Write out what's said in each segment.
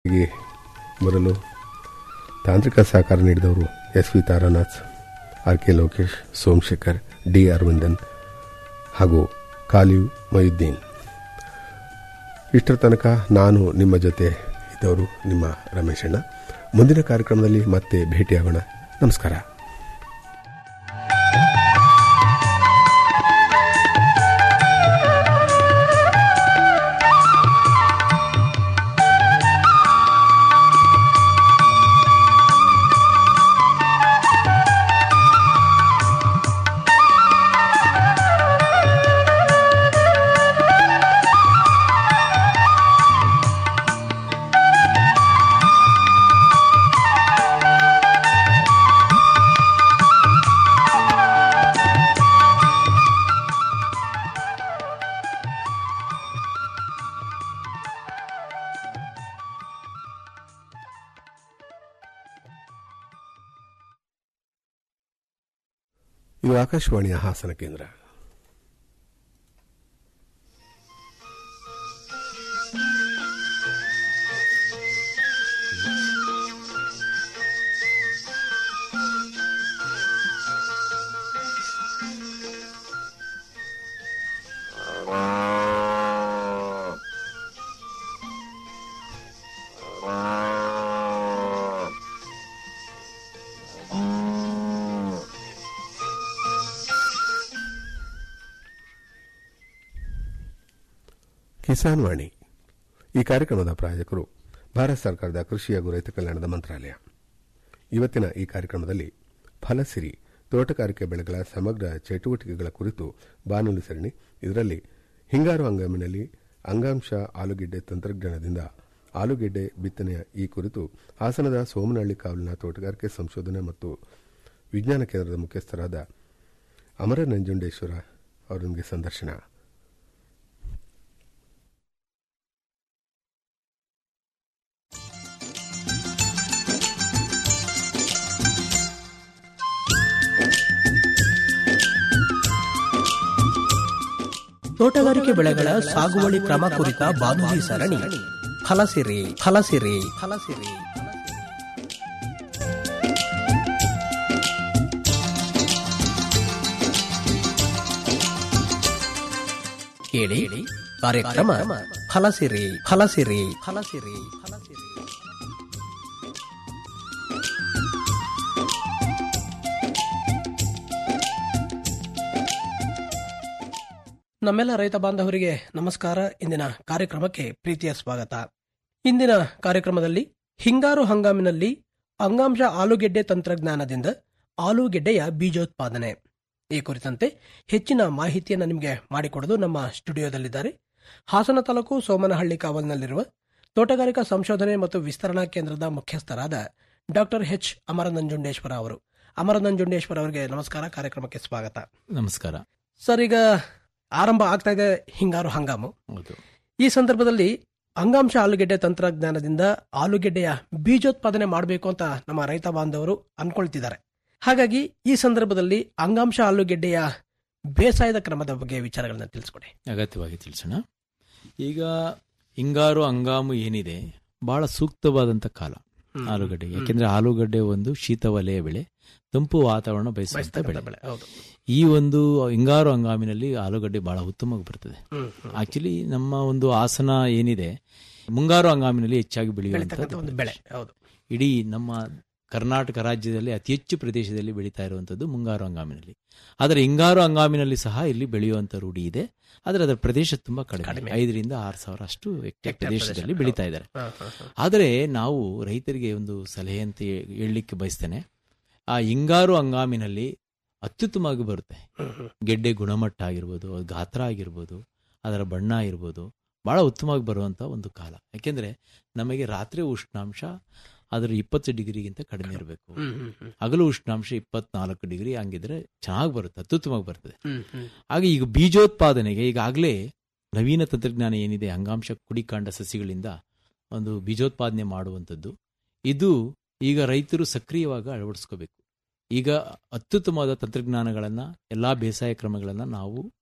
ಈ ಮೊದಲು ತಾಂತ್ರಿಕ ಸಹಕಾರ ನೀಡಿದವರು S V Taranath R K Lokesh Somashekar D Aravindan ಹಾಗೂ ಕಾಲಿವ್ ಮೊಯುದ್ದೀನ್ ಇಷ್ಟರ ತನಕ ನಾನು ನಿಮ್ಮ ಜೊತೆ ಇದ್ದವರು ನಿಮ್ಮ ರಮೇಶಣ್ಣ ಮುಂದಿನ ಕಾರ್ಯಕ್ರಮದಲ್ಲಿ ಮತ್ತೆ ಭೇಟಿಯಾಗೋಣ ನಮಸ್ಕಾರ ಇದು ಆಕಾಶವಾಣಿಯ ಹಾಸನ ಕೇಂದ್ರ ಕಿಸಾನ್ ವಾಣಿ ಈ ಕಾರ್ಯಕ್ರಮದ ಪ್ರಾಯೋಜಕರು ಭಾರತ ಸರ್ಕಾರದ ಕೃಷಿ ಹಾಗೂ ರೈತ ಕಲ್ಯಾಣದ ಮಂತ್ರಾಲಯ ಇವತ್ತಿನ ಈ ಕಾರ್ಯಕ್ರಮದಲ್ಲಿ ಫಲಸಿರಿ ತೋಟಗಾರಿಕೆ ಬೆಳೆಗಳ ಸಮಗ್ರ ಚಟುವಟಿಕೆಗಳ ಕುರಿತು ಬಾನುಲಿ ಸರಣಿ ಇದರಲ್ಲಿ ಹಿಂಗಾರು ಹಂಗಾಮಿನಲ್ಲಿ ಅಂಗಾಂಶ ಆಲೂಗೆಡ್ಡೆ ತಂತ್ರಜ್ಞಾನದಿಂದ ಆಲೂಗೆಡ್ಡೆ ಬಿತ್ತನೆಯ ಈ ಕುರಿತು ಹಾಸನದ ಸೋಮನಹಳ್ಳಿ ಕಾವಲಿನ ತೋಟಗಾರಿಕೆ ಸಂಶೋಧನೆ ಮತ್ತು ವಿಜ್ಞಾನ ಕೇಂದ್ರದ ಮುಖ್ಯಸ್ಥರಾದ ಅಮರ ನಂಜುಂಡೇಶ್ವರ ಅವರೊಂದಿಗೆ ಸಂದರ್ಶನ ತೋಟಗಾರಿಕೆ ಬೆಳೆಗಳ ಸಾಗುವಳಿ ಕ್ರಮ ಕುರಿತ ಬಾನುಲಿ ಸರಣಿ ಫಲಸಿರಿ ಫಲಸಿರಿ ಫಲಸಿರಿ ಕೇಳಿ ಕಾರ್ಯಕ್ರಮ ಫಲಸಿರಿ ಫಲಸಿರಿ ಫಲಸಿರಿ ಫಲಸಿರಿ ನಮ್ಮೆಲ್ಲ ರೈತ ಬಾಂಧವರಿಗೆ ನಮಸ್ಕಾರ ಇಂದಿನ ಕಾರ್ಯಕ್ರಮಕ್ಕೆ ಪ್ರೀತಿಯ ಸ್ವಾಗತ ಇಂದಿನ ಕಾರ್ಯಕ್ರಮದಲ್ಲಿ ಹಿಂಗಾರು ಹಂಗಾಮಿನಲ್ಲಿ ಅಂಗಾಂಶ ಆಲೂಗೆಡ್ಡೆ ತಂತ್ರಜ್ಞಾನದಿಂದ ಆಲೂಗೆಡ್ಡೆಯ ಬೀಜೋತ್ಪಾದನೆ ಈ ಕುರಿತಂತೆ ಹೆಚ್ಚಿನ ಮಾಹಿತಿಯನ್ನು ನಿಮಗೆ ಮಾಡಿಕೊಡಲು ನಮ್ಮ ಸ್ಟುಡಿಯೋದಲ್ಲಿದ್ದಾರೆ ಹಾಸನ ತಾಲೂಕು ಸೋಮನಹಳ್ಳಿ ಕಾವಲ್ನಲ್ಲಿರುವ ತೋಟಗಾರಿಕಾ ಸಂಶೋಧನೆ ಮತ್ತು ವಿಸ್ತರಣಾ ಕೇಂದ್ರದ ಮುಖ್ಯಸ್ಥರಾದ ಡಾಕ್ಟರ್ ಎಚ್ ಅಮರನಂಜುಂಡೇಶ್ವರ ಅವರು ಅಮರನಂಜುಂಡೇಶ್ವರ ಅವರಿಗೆ ನಮಸ್ಕಾರ ಕಾರ್ಯಕ್ರಮಕ್ಕೆ ಸ್ವಾಗತ ನಮಸ್ಕಾರ ಸರ್ ಈಗ ಆರಂಭ ಆಗ್ತಾ ಇದೆ ಹಿಂಗಾರು ಹಂಗಾಮು ಹೌದು ಈ ಸಂದರ್ಭದಲ್ಲಿ ಅಂಗಾಂಶ ಆಲೂಗೆಡ್ಡೆ ತಂತ್ರಜ್ಞಾನದಿಂದ ಆಲೂಗೆಡ್ಡೆಯ ಬೀಜೋತ್ಪಾದನೆ ಮಾಡಬೇಕು ಅಂತ ನಮ್ಮ ರೈತ ಬಾಂಧವರು ಅನ್ಕೊಳ್ತಿದ್ದಾರೆ ಹಾಗಾಗಿ ಈ ಸಂದರ್ಭದಲ್ಲಿ ಅಂಗಾಂಶ ಆಲೂಗೆಡ್ಡೆಯ ಬೇಸಾಯದ ಕ್ರಮದ ಬಗ್ಗೆ ವಿಚಾರಗಳನ್ನ ತಿಳಿಸ್ಕೊಡಿ ಅಗತ್ಯವಾಗಿ ತಿಳಿಸೋಣ ಈಗ ಹಿಂಗಾರು ಹಂಗಾಮು ಏನಿದೆ ಬಹಳ ಸೂಕ್ತವಾದಂತ ಕಾಲ ಆಲೂಗಡ್ಡೆ ಯಾಕೆಂದ್ರೆ ಆಲೂಗಡ್ಡೆ ಒಂದು ಶೀತ ವಲಯ ಬೆಳೆ ತಂಪು ವಾತಾವರಣ ಬಯಸುವಂತ ಬೆಳೆ ಬಯಸ್ತಕ್ಕಂಥ ಬೆಳೆ ಹೌದು ಈ ಒಂದು ಹಿಂಗಾರು ಹಂಗಾಮಿನಲ್ಲಿ ಆಲೂಗಡ್ಡೆ ಬಹಳ ಉತ್ತಮವಾಗಿ ಬರ್ತದೆ ಹ್ಮ್, ಹ್ಮ್. ಆಕ್ಚುಲಿ ನಮ್ಮ ಒಂದು ಆಸನ ಏನಿದೆ ಮುಂಗಾರು ಹಂಗಾಮಿನಲ್ಲಿ ಹೆಚ್ಚಾಗಿ ಬೆಳೀತಕ್ಕಂಥ ಬೆಳೆಯುವಂತ ಒಂದು ಬೆಳೆ ಹೌದು ಇಡೀ ನಮ್ಮ ಕರ್ನಾಟಕ ರಾಜ್ಯದಲ್ಲಿ ಅತಿ ಹೆಚ್ಚು ಪ್ರದೇಶದಲ್ಲಿ ಬೆಳೀತಾ ಇರುವಂತದ್ದು ಮುಂಗಾರು ಹಂಗಾಮಿನಲ್ಲಿ ಆದರೆ ಹಿಂಗಾರು ಹಂಗಾಮಿನಲ್ಲಿ ಸಹ ಇಲ್ಲಿ ಬೆಳೆಯುವಂತ ರೂಢಿ ಇದೆ ಆದರೆ ಅದರ ಪ್ರದೇಶ ತುಂಬಾ ಕಡಿಮೆ ಕಡಿಮೆ. ಐದರಿಂದ ಆರು ಸಾವಿರ ಅಷ್ಟು ಹೆಕ್ಟೇರ್ ಹೆಕ್ಟೇರ್ ಪ್ರದೇಶದಲ್ಲಿ ಪ್ರದೇಶ. ಬೆಳೀತಾ ಇದ್ದಾರೆ ಹ, ಹ, ಹ. ಆದರೆ ನಾವು ರೈತರಿಗೆ ಒಂದು ಸಲಹೆ ಅಂತ ಹೇ- ಹೇಳಲಿಕ್ಕೆ ಬಯಸ್ತೇನೆ ಆ ಹಿಂಗಾರು ಹಂಗಾಮಿನಲ್ಲಿ ಅತ್ಯುತ್ತಮವಾಗಿ ಬರುತ್ತೆ ಹ್ಮ್, ಹ್ಮ್. ಗೆಡ್ಡೆ ಗುಣಮಟ್ಟ ಆಗಿರ್ಬೋದು ಅದ್ ಗಾತ್ರ ಆಗಿರ್ಬೋದು ಅದರ ಬಣ್ಣ ಆಗಿರ್ಬೋದು ಬಹಳ ಉತ್ತಮವಾಗಿ ಬರುವಂತ ಒಂದು ಕಾಲ ಯಾಕೆಂದ್ರೆ ನಮಗೆ ರಾತ್ರಿ ಉಷ್ಣಾಂಶ ಅದರ ಇಪ್ಪತ್ತು ಡಿಗ್ರಿಗಿಂತ ಕಡಿಮೆ ಇರಬೇಕು ಹ್ಮ್, ಹ್ಮ್, ಹ್ಮ್. ಹಗಲು ಉಷ್ಣಾಂಶ ಇಪ್ಪತ್ನಾಲ್ಕು ಡಿಗ್ರಿ ಹಂಗಿದ್ರೆ ಚೆನ್ನಾಗಿ ಬರುತ್ತೆ ಅತ್ಯುತ್ತಮವಾಗಿ ಬರ್ತದೆ ಹ್ಮ್, ಹ್ಮ್. ಹಾಗೆ ಈಗ ಬೀಜೋತ್ಪಾದನೆಗೆ ಈಗಾಗಲೇ ನವೀನ ತಂತ್ರಜ್ಞಾನ ಏನಿದೆ ಅಂಗಾಂಶ ಕುಡಿಕಾಂಡ ಸಸಿಗಳಿಂದ ಒಂದು ಬೀಜೋತ್ಪಾದನೆ ಮಾಡುವಂಥದ್ದು ಇದು ಈಗ ರೈತರು ಸಕ್ರಿಯವಾಗಿ ಅಳವಡಿಸ್ಕೋಬೇಕು ಈಗ ಅತ್ಯುತ್ತಮವಾದ ತಂತ್ರಜ್ಞಾನಗಳನ್ನ ಎಲ್ಲಾ ಬೇಸಾಯ ಕ್ರಮಗಳನ್ನ ನಾವು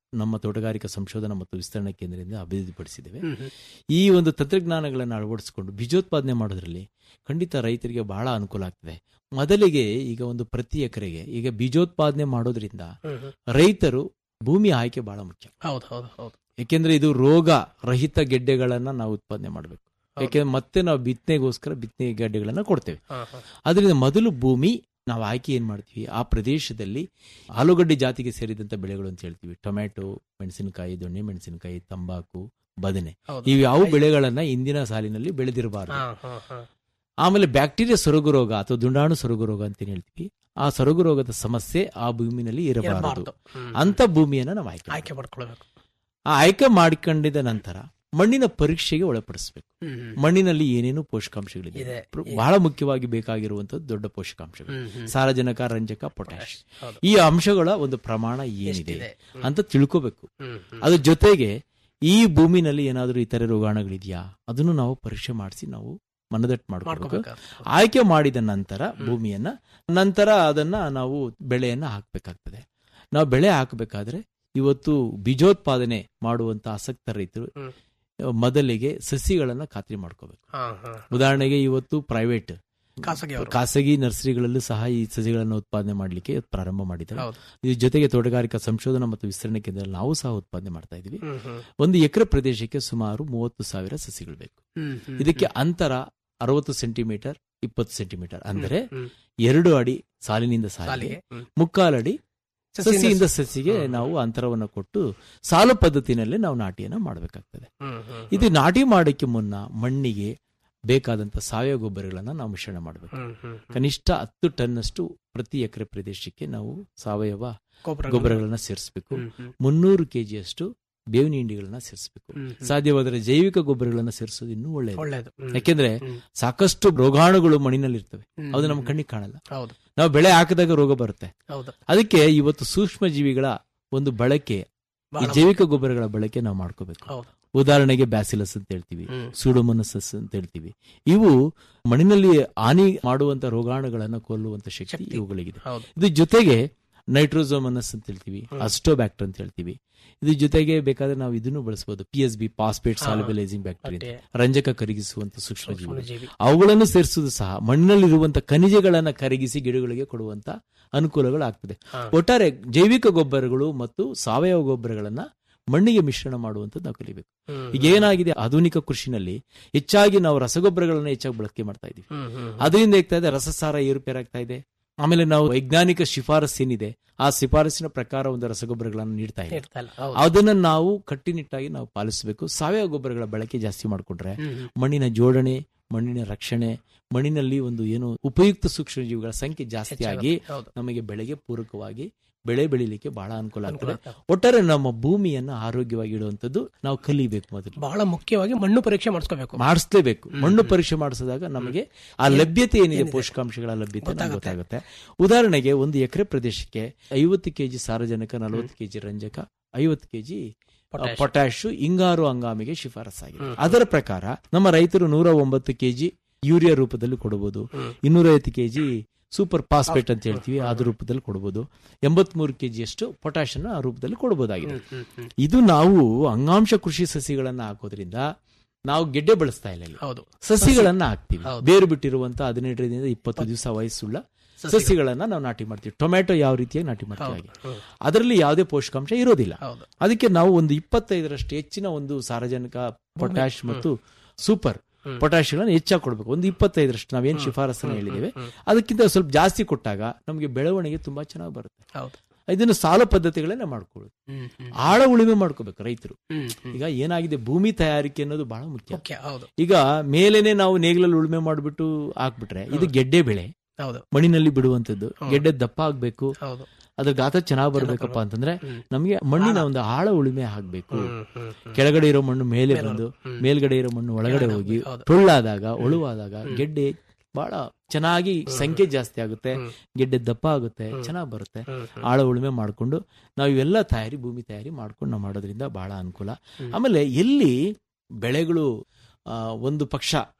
ನಮ್ಮ ತೋಟಗಾರಿಕಾ ಸಂಶೋಧನಾ ಮತ್ತು ವಿಸ್ತರಣಾ ಕೇಂದ್ರದಿಂದ ಅಭಿವೃದ್ಧಿಪಡಿಸಿದ್ದೇವೆ ಹ್ಮ್, ಹ್ಮ್. ಈ ಒಂದು ತಂತ್ರಜ್ಞಾನಗಳನ್ನು ಅಳವಡಿಸಿಕೊಂಡು ಬೀಜೋತ್ಪಾದನೆ ಮಾಡೋದ್ರಲ್ಲಿ ಖಂಡಿತ ರೈತರಿಗೆ ಬಹಳ ಅನುಕೂಲ ಆಗ್ತದೆ ಮೊದಲಿಗೆ ಈಗ ಒಂದು ಪ್ರತಿ ಎಕರೆಗೆ ಈಗ ಬೀಜೋತ್ಪಾದನೆ ಮಾಡೋದ್ರಿಂದ ಹ್ಮ್, ಹ್ಮ್. ರೈತರು ಭೂಮಿ ಆಯ್ಕೆ ಬಹಳ ಮುಖ್ಯ ಹೌದು ಹೌದು ಹೌದು ಯಾಕೆಂದ್ರೆ ಇದು ರೋಗ ರಹಿತ ಗೆಡ್ಡೆಗಳನ್ನ ನಾವು ಉತ್ಪಾದನೆ ಮಾಡಬೇಕು ಯಾಕೆಂದ್ರೆ ಮತ್ತೆ ನಾವು ಬಿತ್ತನೆಗೋಸ್ಕರ ಬಿತ್ತನೆ ಗೆಡ್ಡೆಗಳನ್ನ ಕೊಡ್ತೇವೆ ಹಾ, ಹಾ. ಅದರಿಂದ ಮೊದಲು ಭೂಮಿ ನಾವು ಆಯ್ಕೆ ಏನ್ ಮಾಡ್ತೀವಿ ಆ ಪ್ರದೇಶದಲ್ಲಿ ಆಲೂಗಡ್ಡೆ ಜಾತಿಗೆ ಸೇರಿದಂತ ಬೆಳೆಗಳು ಅಂತ ಹೇಳ್ತೀವಿ ಟೊಮ್ಯಾಟೊ ಮೆಣಸಿನಕಾಯಿ ದೊಣ್ಣೆ ಮೆಣಸಿನಕಾಯಿ ತಂಬಾಕು ಬದನೆ ಹೌದು. ಇವು ಯಾವ ಬೆಳೆಗಳನ್ನ ಇಂದಿನ ಸಾಲಿನಲ್ಲಿ ಬೆಳೆದಿರಬಾರದು ಹಾ, ಹಾ, ಹಾ. ಆಮೇಲೆ ಬ್ಯಾಕ್ಟೀರಿಯಾ ಸೊರಗು ರೋಗ ಅಥವಾ ದುಂಡಾಣು ಸೊರಗು ರೋಗ ಅಂತ ಏನ್ ಹೇಳ್ತೀವಿ ಆ ಸೊರಗು ರೋಗದ ಸಮಸ್ಯೆ ಆ ಭೂಮಿನಲ್ಲಿ ಇರಬಾರದು ಇರಬಾರ್ದು. ಹ್ಮ್. ಅಂತ ಭೂಮಿಯನ್ನ ನಾವು ಆಯ್ಕೆ ಆಯ್ಕೆ ಮಾಡ್ಕೊಳ್ಬೇಕು ಆ ಆಯ್ಕೆ ಮಾಡಿಕೊಂಡಿದ ನಂತರ ಮಣ್ಣಿನ ಪರೀಕ್ಷೆಗೆ ಒಳಪಡಿಸಬೇಕು ಹ್ಮ್, ಹ್ಮ್. ಮಣ್ಣಿನಲ್ಲಿ ಏನೇನು ಪೋಷಕಾಂಶಗಳಿದೆ ಇದೆ. ಪ್ರ- ಬಹಳ ಮುಖ್ಯವಾಗಿ ಬೇಕಾಗಿರುವಂತದ್ದು ದೊಡ್ಡ ಪೋಷಕಾಂಶಗಳು ಹ್ಮ್, ಹ್ಮ್. ಸಾರಜನಕ ರಂಜಕ ಪೊಟ್ಯಾಶ್ ಹೌದು. ಈ ಅಂಶಗಳ ಒಂದು ಪ್ರಮಾಣ ಏನಿದೆ ಎಷ್ಟಿದೆ? ಹ್ಮ್. ಅಂತ ತಿಳ್ಕೋಬೇಕು ಹ್ಮ್, ಹ್ಮ್. ಅದ್ರ ಜೊತೆಗೆ ಈ ಭೂಮಿನಲ್ಲಿ ಏನಾದರೂ ಇತರೆ ರೋಗಾಣುಗಳಿದೆಯಾ ಅದನ್ನು ನಾವು ಪರೀಕ್ಷೆ ಮಾಡಿಸಿ ನಾವು ಮನದಟ್ಟು ಮಾಡ್ಕೋಬೇಕು ಮಾಡ್ಕೋಬೇಕಾಗುತ್ತೆ. ಆಯ್ಕೆ ಮಾಡಿದ ನಂತರ ಭೂಮಿಯನ್ನ ನಂತರ ಅದನ್ನ ನಾವು ಬೆಳೆಯನ್ನ ಹಾಕ್ಬೇಕಾಗ್ತದೆ ನಾವು ಬೆಳೆ ಹಾಕಬೇಕಾದ್ರೆ ಇವತ್ತು ಬೀಜೋತ್ಪಾದನೆ ಮಾಡುವಂತ ಆಸಕ್ತ ರೈತರು ಹ್ಮ್. ಮೊದಲಿಗೆ ಸಸಿಗಳನ್ನ ಖಾತ್ರಿ ಮಾಡ್ಕೋಬೇಕು ಹಾ, ಹಾ. ಉದಾಹರಣೆಗೆ ಇವತ್ತು ಪ್ರೈವೇಟ್ ಖಾಸಗಿ ಅವರು. ಖಾಸಗಿ ನರ್ಸರಿಗಳಲ್ಲೂ ಸಹ ಈ ಸಸಿಗಳನ್ನು ಉತ್ಪಾದನೆ ಮಾಡಲಿಕ್ಕೆ ಪ್ರಾರಂಭ ಮಾಡಿದ್ದಾರೆ ಹೌದು. ಇದ್ರ ಜೊತೆಗೆ ತೋಟಗಾರಿಕಾ ಸಂಶೋಧನಾ ಮತ್ತು ವಿಸ್ತರಣೆ ಕೇಂದ್ರದಲ್ಲಿ ನಾವು ಸಹ ಉತ್ಪಾದನೆ ಮಾಡ್ತಾ ಇದೀವಿ ಹ್ಮ್, ಹ್ಮ್. ಒಂದು ಎಕರೆ ಪ್ರದೇಶಕ್ಕೆ ಸುಮಾರು ಮೂವತ್ತು ಸಾವಿರ ಸಸಿಗಳು ಬೇಕು ಹ್ಮ್, ಹ್ಮ್. ಇದಕ್ಕೆ ಅಂತರ ಅರವತ್ತು ಸೆಂಟಿಮೀಟರ್ ಇಪ್ಪತ್ತು ಸೆಂಟಿಮೀಟರ್ ಅಂದ್ರೆ ಹ್ಮ್. ಎರಡು ಅಡಿ ಸಾಲಿನಿಂದ ಸಾಲಿಗೆ ಸಾಲಿಗೆ. ಹ್ಮ್. ಮುಕ್ಕಾಲಡಿ ಸಸಿಯಿಂದ ಸಸಿಯಿಂದ ಸಸಿಗೆ ಹ್ಮ್. ನಾವು ಅಂತರವನ್ನು ಕೊಟ್ಟು ಸಾಲು ಪದ್ಧತಿನಲ್ಲಿ ನಾವು ನಾಟಿಯನ್ನ ಮಾಡಬೇಕಾಗ್ತದೆ ಹ್ಮ್, ಹ್ಮ್. ಇದು ನಾಟಿ ಮಾಡಕ್ಕೆ ಮುನ್ನ ಮಣ್ಣಿಗೆ ಬೇಕಾದಂತ ಸಾವಯವ ಗೊಬ್ಬರಗಳನ್ನ ನಾವು ಮಿಶ್ರಣ ಮಾಡಬೇಕು ಹ್ಮ್, ಹ್ಮ್, ಹ್ಮ್. ಕನಿಷ್ಠ ಹತ್ತು ಟನ್ನಷ್ಟು ಪ್ರತಿ ಎಕರೆ ಪ್ರದೇಶಕ್ಕೆ ನಾವು ಸಾವಯವ ಗೊಬ್ಬರಗಳು. ಗೊಬ್ಬರಗಳನ್ನ ಸೇರಿಸಬೇಕು ಹ್ಮ್, ಹ್ಮ್. ಮುನ್ನೂರು ಕೆಜಿಯಷ್ಟು ಬೇವಿನ ಹಿಂಡಿಗಳನ್ನ ಸೇರಿಸಬೇಕು ಹ್ಮ್, ಹ್ಮ್. ಸಾಧ್ಯವಾದರೆ ಜೈವಿಕ ಗೊಬ್ಬರಗಳನ್ನ ಸೇರಿಸೋದು ಇನ್ನೂ ಒಳ್ಳೆಯದು ಒಳ್ಳೇದು ಹ್ಮ್. ಯಾಕೆಂದ್ರೆ ಹ್ಮ್. ಸಾಕಷ್ಟು ರೋಗಾಣುಗಳು ಮಣ್ಣಿನಲ್ಲಿ ಇರ್ತವೆ ಹ್ಮ್, ಅದು ನಮ್ಮ ಹ್ಮ್. ಕಣ್ಣಿಗೆ ಕಾಣಲ್ಲ ಹೌದು ನಾವು ಬೆಳೆ ಹಾಕಿದಾಗ ರೋಗ ಬರುತ್ತೆ ಹೌದು ಅದಕ್ಕೆ ಇವತ್ತು ಸೂಕ್ಷ್ಮ ಜೀವಿಗಳ ಒಂದು ಬಳಕೆ ಈ ಬಹಳ ಜೈವಿಕ ಗೊಬ್ಬರಗಳ ಬಳಕೆ ನಾವು ಮಾಡ್ಕೋಬೇಕು ಹೌದು ಉದಾಹರಣೆಗೆ ಬ್ಯಾಸಿಲಸ್ ಅಂತ ಹೇಳ್ತೀವಿ ಹ್ಮ್. ಸೂಡೋಮೊನಸಸ್ ಅಂತ ಹೇಳ್ತೀವಿ ಇವು ಮಣ್ಣಿನಲ್ಲಿ ಹಾನಿ ಮಾಡುವಂತ ರೋಗಾಣುಗಳನ್ನ ಕೊಲ್ಲುವಂತ ಶಕ್ತಿ ಶಕ್ತಿ. ಇವುಗಳಿಗಿದೆ ಹೌದು ಇದ್ರ ಜೊತೆಗೆ ನೈಟ್ರೋಸೋಮನಸ್ ಅಂತ ಹೇಳ್ತೀವಿ ಹ್ಮ್. ಅಸ್ಟೋಬ್ಯಾಕ್ಟರ್ ಅಂತ ಹೇಳ್ತೀವಿ ಇದ್ರ ಜೊತೆಗೆ ಬೇಕಾದ್ರೆ ನಾವು ಇದನ್ನು ಬಳಸಬಹುದು ಪಿ ಎಸ್ ಬಿ ಪಾಸ್ಪೇಟ್ ಹಾ. ಸಾಲಿಬಲೈಸಿಂಗ್ ಬ್ಯಾಕ್ಟೀರಿಯಾ ಮತ್ತೆ ರಂಜಕ ಕರಗಿಸುವಂತ ಸೂಕ್ಷ್ಮ ಜೀವಿಗಳು ಸೂಕ್ಷ್ಮಜೀವಿ. ಅವುಗಳನ್ನು ಸೇರಿಸುವುದು ಸಹ ಮಣ್ಣಿನಲ್ಲಿರುವಂತ ಖನಿಜಗಳನ್ನ ಕರಗಿಸಿ ಗಿಡಗಳಿಗೆ ಕೊಡುವಂತ ಅನುಕೂಲಗಳು ಆಗ್ತದೆ ಹಾ. ಒಟ್ಟಾರೆ ಜೈವಿಕ ಗೊಬ್ಬರಗಳು ಮತ್ತು ಸಾವಯವ ಗೊಬ್ಬರಗಳನ್ನ ಮಣ್ಣಿಗೆ ಮಿಶ್ರಣ ಮಾಡುವಂತದ್ದು ನಾವು ಕಲಿಬೇಕು ಹ್ಮ್, ಈಗ ಏನಾಗಿದೆ ಆಧುನಿಕ ಕೃಷಿನಲ್ಲಿ ಹೆಚ್ಚಾಗಿ ನಾವು ರಸಗೊಬ್ಬರಗಳನ್ನ ಹೆಚ್ಚಾಗಿ ಬಳಕೆ ಮಾಡ್ತಾ ಇದೀವಿ ಹ್ಮ್, ಹ್ಮ್, ಹ್ಮ್. ಅದರಿಂದ ಆಗ್ತಾ ಇದೆ ರಸಸಾರ ಏರುಪೇರಾಗ್ತಾ ಇದೆ ಆಮೇಲೆ ನಾವು ವೈಜ್ಞಾನಿಕ ಶಿಫಾರಸ್ ಏನಿದೆ ಆ ಶಿಫಾರಸಿನ ಪ್ರಕಾರ ಒಂದು ರಸಗೊಬ್ಬರಗಳನ್ನು ನೀಡ್ತಾ ಇದೆ ಇರ್ತಾ ಇಲ್ಲ. ಹೌದು. ಅದನ್ನ ನಾವು ಕಟ್ಟುನಿಟ್ಟಾಗಿ ನಾವು ಪಾಲಿಸಬೇಕು ಸಾವಯವ ಗೊಬ್ಬರಗಳ ಬಳಕೆ ಜಾಸ್ತಿ ಮಾಡಿಕೊಂಡ್ರೆ ಹ್ಮ್, ಹ್ಮ್. ಮಣ್ಣಿನ ಜೋಡಣೆ ಮಣ್ಣಿನ ರಕ್ಷಣೆ ಮಣ್ಣಿನಲ್ಲಿ ಒಂದು ಏನು ಉಪಯುಕ್ತ ಸೂಕ್ಷ್ಮಜೀವಿಗಳ ಸಂಖ್ಯೆ ಜಾಸ್ತಿ ಆಗಿ ಹೆಚ್ಚಾಗುತ್ತೆ. ಹೌದು. ನಮಗೆ ಬೆಳೆಗೆ ಪೂರಕವಾಗಿ ಬೆಳೆ ಬೆಳಿಲಿಕ್ಕೆ ಬಹಳ ಅನುಕೂಲ ಅನುಕೂಲ ಆಗ್ತದೆ ಆಗ್ತದೆ. ಒಟ್ಟಾರೆ ನಮ್ಮ ಭೂಮಿಯನ್ನ ಆರೋಗ್ಯವಾಗಿ ಇಡುವಂತದ್ದು ನಾವು ಕಲಿಬೇಕು ಮೊದಲು ಬಹಳ ಮುಖ್ಯವಾಗಿ ಮಣ್ಣು ಪರೀಕ್ಷೆ ಮಾಡಿಸ್ಕೋಬೇಕು ಮಾಡಿಸ್ಲೇಬೇಕು ಹ್ಮ್. ಮಣ್ಣು ಪರೀಕ್ಷೆ ಮಾಡಿಸಿದಾಗ ನಮಗೆ ಆ ಲಭ್ಯತೆ ಏನಿದೆ ಏನಿದೆ? ಪೋಷಕಾಂಶಗಳ ಲಭ್ಯತೆ ನಮ್ಗೆ ಗೊತ್ತಾಗುತ್ತೆ. ಗೊತ್ತಾಗುತ್ತೆ ಉದಾಹರಣೆಗೆ ಒಂದು ಎಕರೆ ಪ್ರದೇಶಕ್ಕೆ ಐವತ್ತು ಕೆಜಿ ಸಾರಜನಕ ನಲವತ್ತು ಕೆಜಿ ರಂಜಕ ಐವತ್ತು ಕೆಜಿ ಪೊಟ್ಯಾಷ್. ಪೊಟ್ಯಾಶ್ ಹಿಂಗಾರು ಹಂಗಾಮಿಗೆ ಶಿಫಾರಸ್ಸಾಗಿದೆ ಹ್ಮ್. ಅದರ ಪ್ರಕಾರ ನಮ್ಮ ರೈತರು ನೂರ ಒಂಬತ್ತು ಕೆಜಿ ಯೂರಿಯಾ ರೂಪದಲ್ಲಿ ಕೊಡಬಹುದು ಹ್ಮ್. ಇನ್ನೂರೈವತ್ತು ಕೆಜಿ ಸೂಪರ್ ಫಾಸ್ಫೇಟ್ ಅಂತ ಹೇಳ್ತೀವಿ ಅದ್ರ ರೂಪದಲ್ಲಿ ಕೊಡಬಹುದು ಎಂಬತ್ಮೂರು ಕೆಜಿಯಷ್ಟು ಪೊಟ್ಯಾಶ್ ಅನ್ನ ಆ ರೂಪದಲ್ಲಿ ಕೊಡಬಹುದಾಗಿದೆ ಹ್ಮ್, ಹ್ಮ್, ಹ್ಮ್. ಇದು ನಾವು ಅಂಗಾಂಶ ಕೃಷಿ ಸಸಿಗಳನ್ನ ಹಾಕೋದ್ರಿಂದ ನಾವು ಗೆಡ್ಡೆ ಬಳಸ್ತಾ ಇಲ್ಲ ಇಲ್ಲಿ. ಹೌದು ಸಸಿಗಳನ್ನ ಹಾಕ್ತಿವಿ ಹೌದು. ಬೇರು ಬಿಟ್ಟಿರುವಂತ ಹದಿನೆಂಟರಿಂದ ಇಪ್ಪತ್ತು ದಿವಸ ವಯಸ್ಸುಳ್ಳ ಸಸಿಗಳನ್ನ ನಾವು ನಾಟಿ ಮಾಡ್ತೀವಿ ಟೊಮ್ಯಾಟೊ ಯಾವ ರೀತಿಯಾಗಿ ನಾಟಿ ಮಾಡ್ತೀವಿ ಹೌದು ಹಾಗೆ ಹ್ಮ್. ಅದರಲ್ಲಿ ಯಾವುದೇ ಪೋಷಕಾಂಶ ಇರೋದಿಲ್ಲ ಹೌದು ಅದಕ್ಕೆ ನಾವು ಒಂದು ಇಪ್ಪತ್ತೈದರಷ್ಟು ಹೆಚ್ಚಿನ ಒಂದು ಸಾರಜನಕ ಪೊಟ್ಯಾಶ್ ಮತ್ತು ಸೂಪರ್ ಹ್ಮ್. ಪೊಟ್ಯಾಶ್ಗಳನ್ನು ಹೆಚ್ಚಾಗಿ ಕೊಡಬೇಕು ಒಂದು ಇಪ್ಪತ್ತೈದರಷ್ಟು ನಾವೇನ್ ಶಿಫಾರಸನ್ನ ಹೇಳಿದ್ದೇವೆ ಹ್ಮ್. ಅದಕ್ಕಿಂತ ಸ್ವಲ್ಪ ಜಾಸ್ತಿ ಕೊಟ್ಟಾಗ ನಮಗೆ ಬೆಳವಣಿಗೆ ತುಂಬಾ ಚೆನ್ನಾಗಿ ಬರುತ್ತೆ ಹೌದು ಇದನ್ನು ಸಾಲ ಪದ್ಧತಿಗಳನ್ನ ಮಾಡ್ಕೊಳ್ಳೋದು ಹ್ಮ್, ಹ್ಮ್. ಆಳ ಉಳುಮೆ ಮಾಡ್ಕೋಬೇಕು ರೈತರು ಹ್ಮ್, ಹ್ಮ್. ಈಗ ಏನಾಗಿದೆ ಭೂಮಿ ತಯಾರಿಕೆ ಅನ್ನೋದು ಬಹಳ ಮುಖ್ಯ ಮುಖ್ಯ ಹೌದು ಈಗ ಮೇಲೇನೆ ನಾವು ನೇಗಿಲಲ್ಲಿ ಉಳುಮೆ ಮಾಡ್ಬಿಟ್ಟು ಹಾಕ್ಬಿಟ್ರೆ ಇದು ಗೆಡ್ಡೆ ಬೆಳೆ ಹೌದು ಮಣ್ಣಿನಲ್ಲಿ ಬಿಡುವಂತದ್ದು ಹ್ಮ್. ಗೆಡ್ಡೆ ದಪ್ಪ ಆಗ್ಬೇಕು ಹೌದು ಅದ್ರ ಗಾತ್ರ ಚೆನ್ನಾಗ್ ಬರ್ಬೇಕಪ್ಪ ಅಂತಂದ್ರೆ ಹ್ಮ್. ನಮಗೆ ಮಣ್ಣಿನ ಒಂದು ಆಳ ಉಳುಮೆ ಆಗ್ಬೇಕು ಹ್ಮ್, ಹ್ಮ್, ಹ್ಮ್. ಕೆಳಗಡೆ ಇರೋ ಮಣ್ಣು ಮೇಲೆ ಮೇಲೆ ಬಂದು ಹ್ಮ್. ಮೇಲ್ಗಡೆ ಇರೋ ಮಣ್ಣು ಒಳಗಡೆ ಕೆಳಗಡೆ ಹೋಗಿ ಹೌದು. ಟೊಳ್ಳಾದಾಗ ಒಳುವಾದಾಗ ಗೆಡ್ಡೆ ಬಹಳ ಚೆನ್ನಾಗಿ ಸಂಖ್ಯೆ ಜಾಸ್ತಿ ಆಗುತ್ತೆ ಹ್ಮ್. ಗೆಡ್ಡೆ ದಪ್ಪ ಆಗುತ್ತೆ ಹ್ಮ್. ಚೆನ್ನಾಗಿ ಬರುತ್ತೆ ಹ್ಮ್, ಹ್ಮ್. ಆಳ ಉಳುಮೆ ಮಾಡ್ಕೊಂಡು ನಾವು ಇವೆಲ್ಲ ತಯಾರಿ ಭೂಮಿ ತಯಾರಿ ಮಾಡ್ಕೊಂಡು ನಾವು ಮಾಡೋದ್ರಿಂದ ಬಹಳ ಅನುಕೂಲ ಹ್ಮ್. ಆಮೇಲೆ ಎಲ್ಲಿ ಬೆಳೆಗಳು ಆ, ಒಂದು ಪಕ್ಷ ಹ್ಮ್.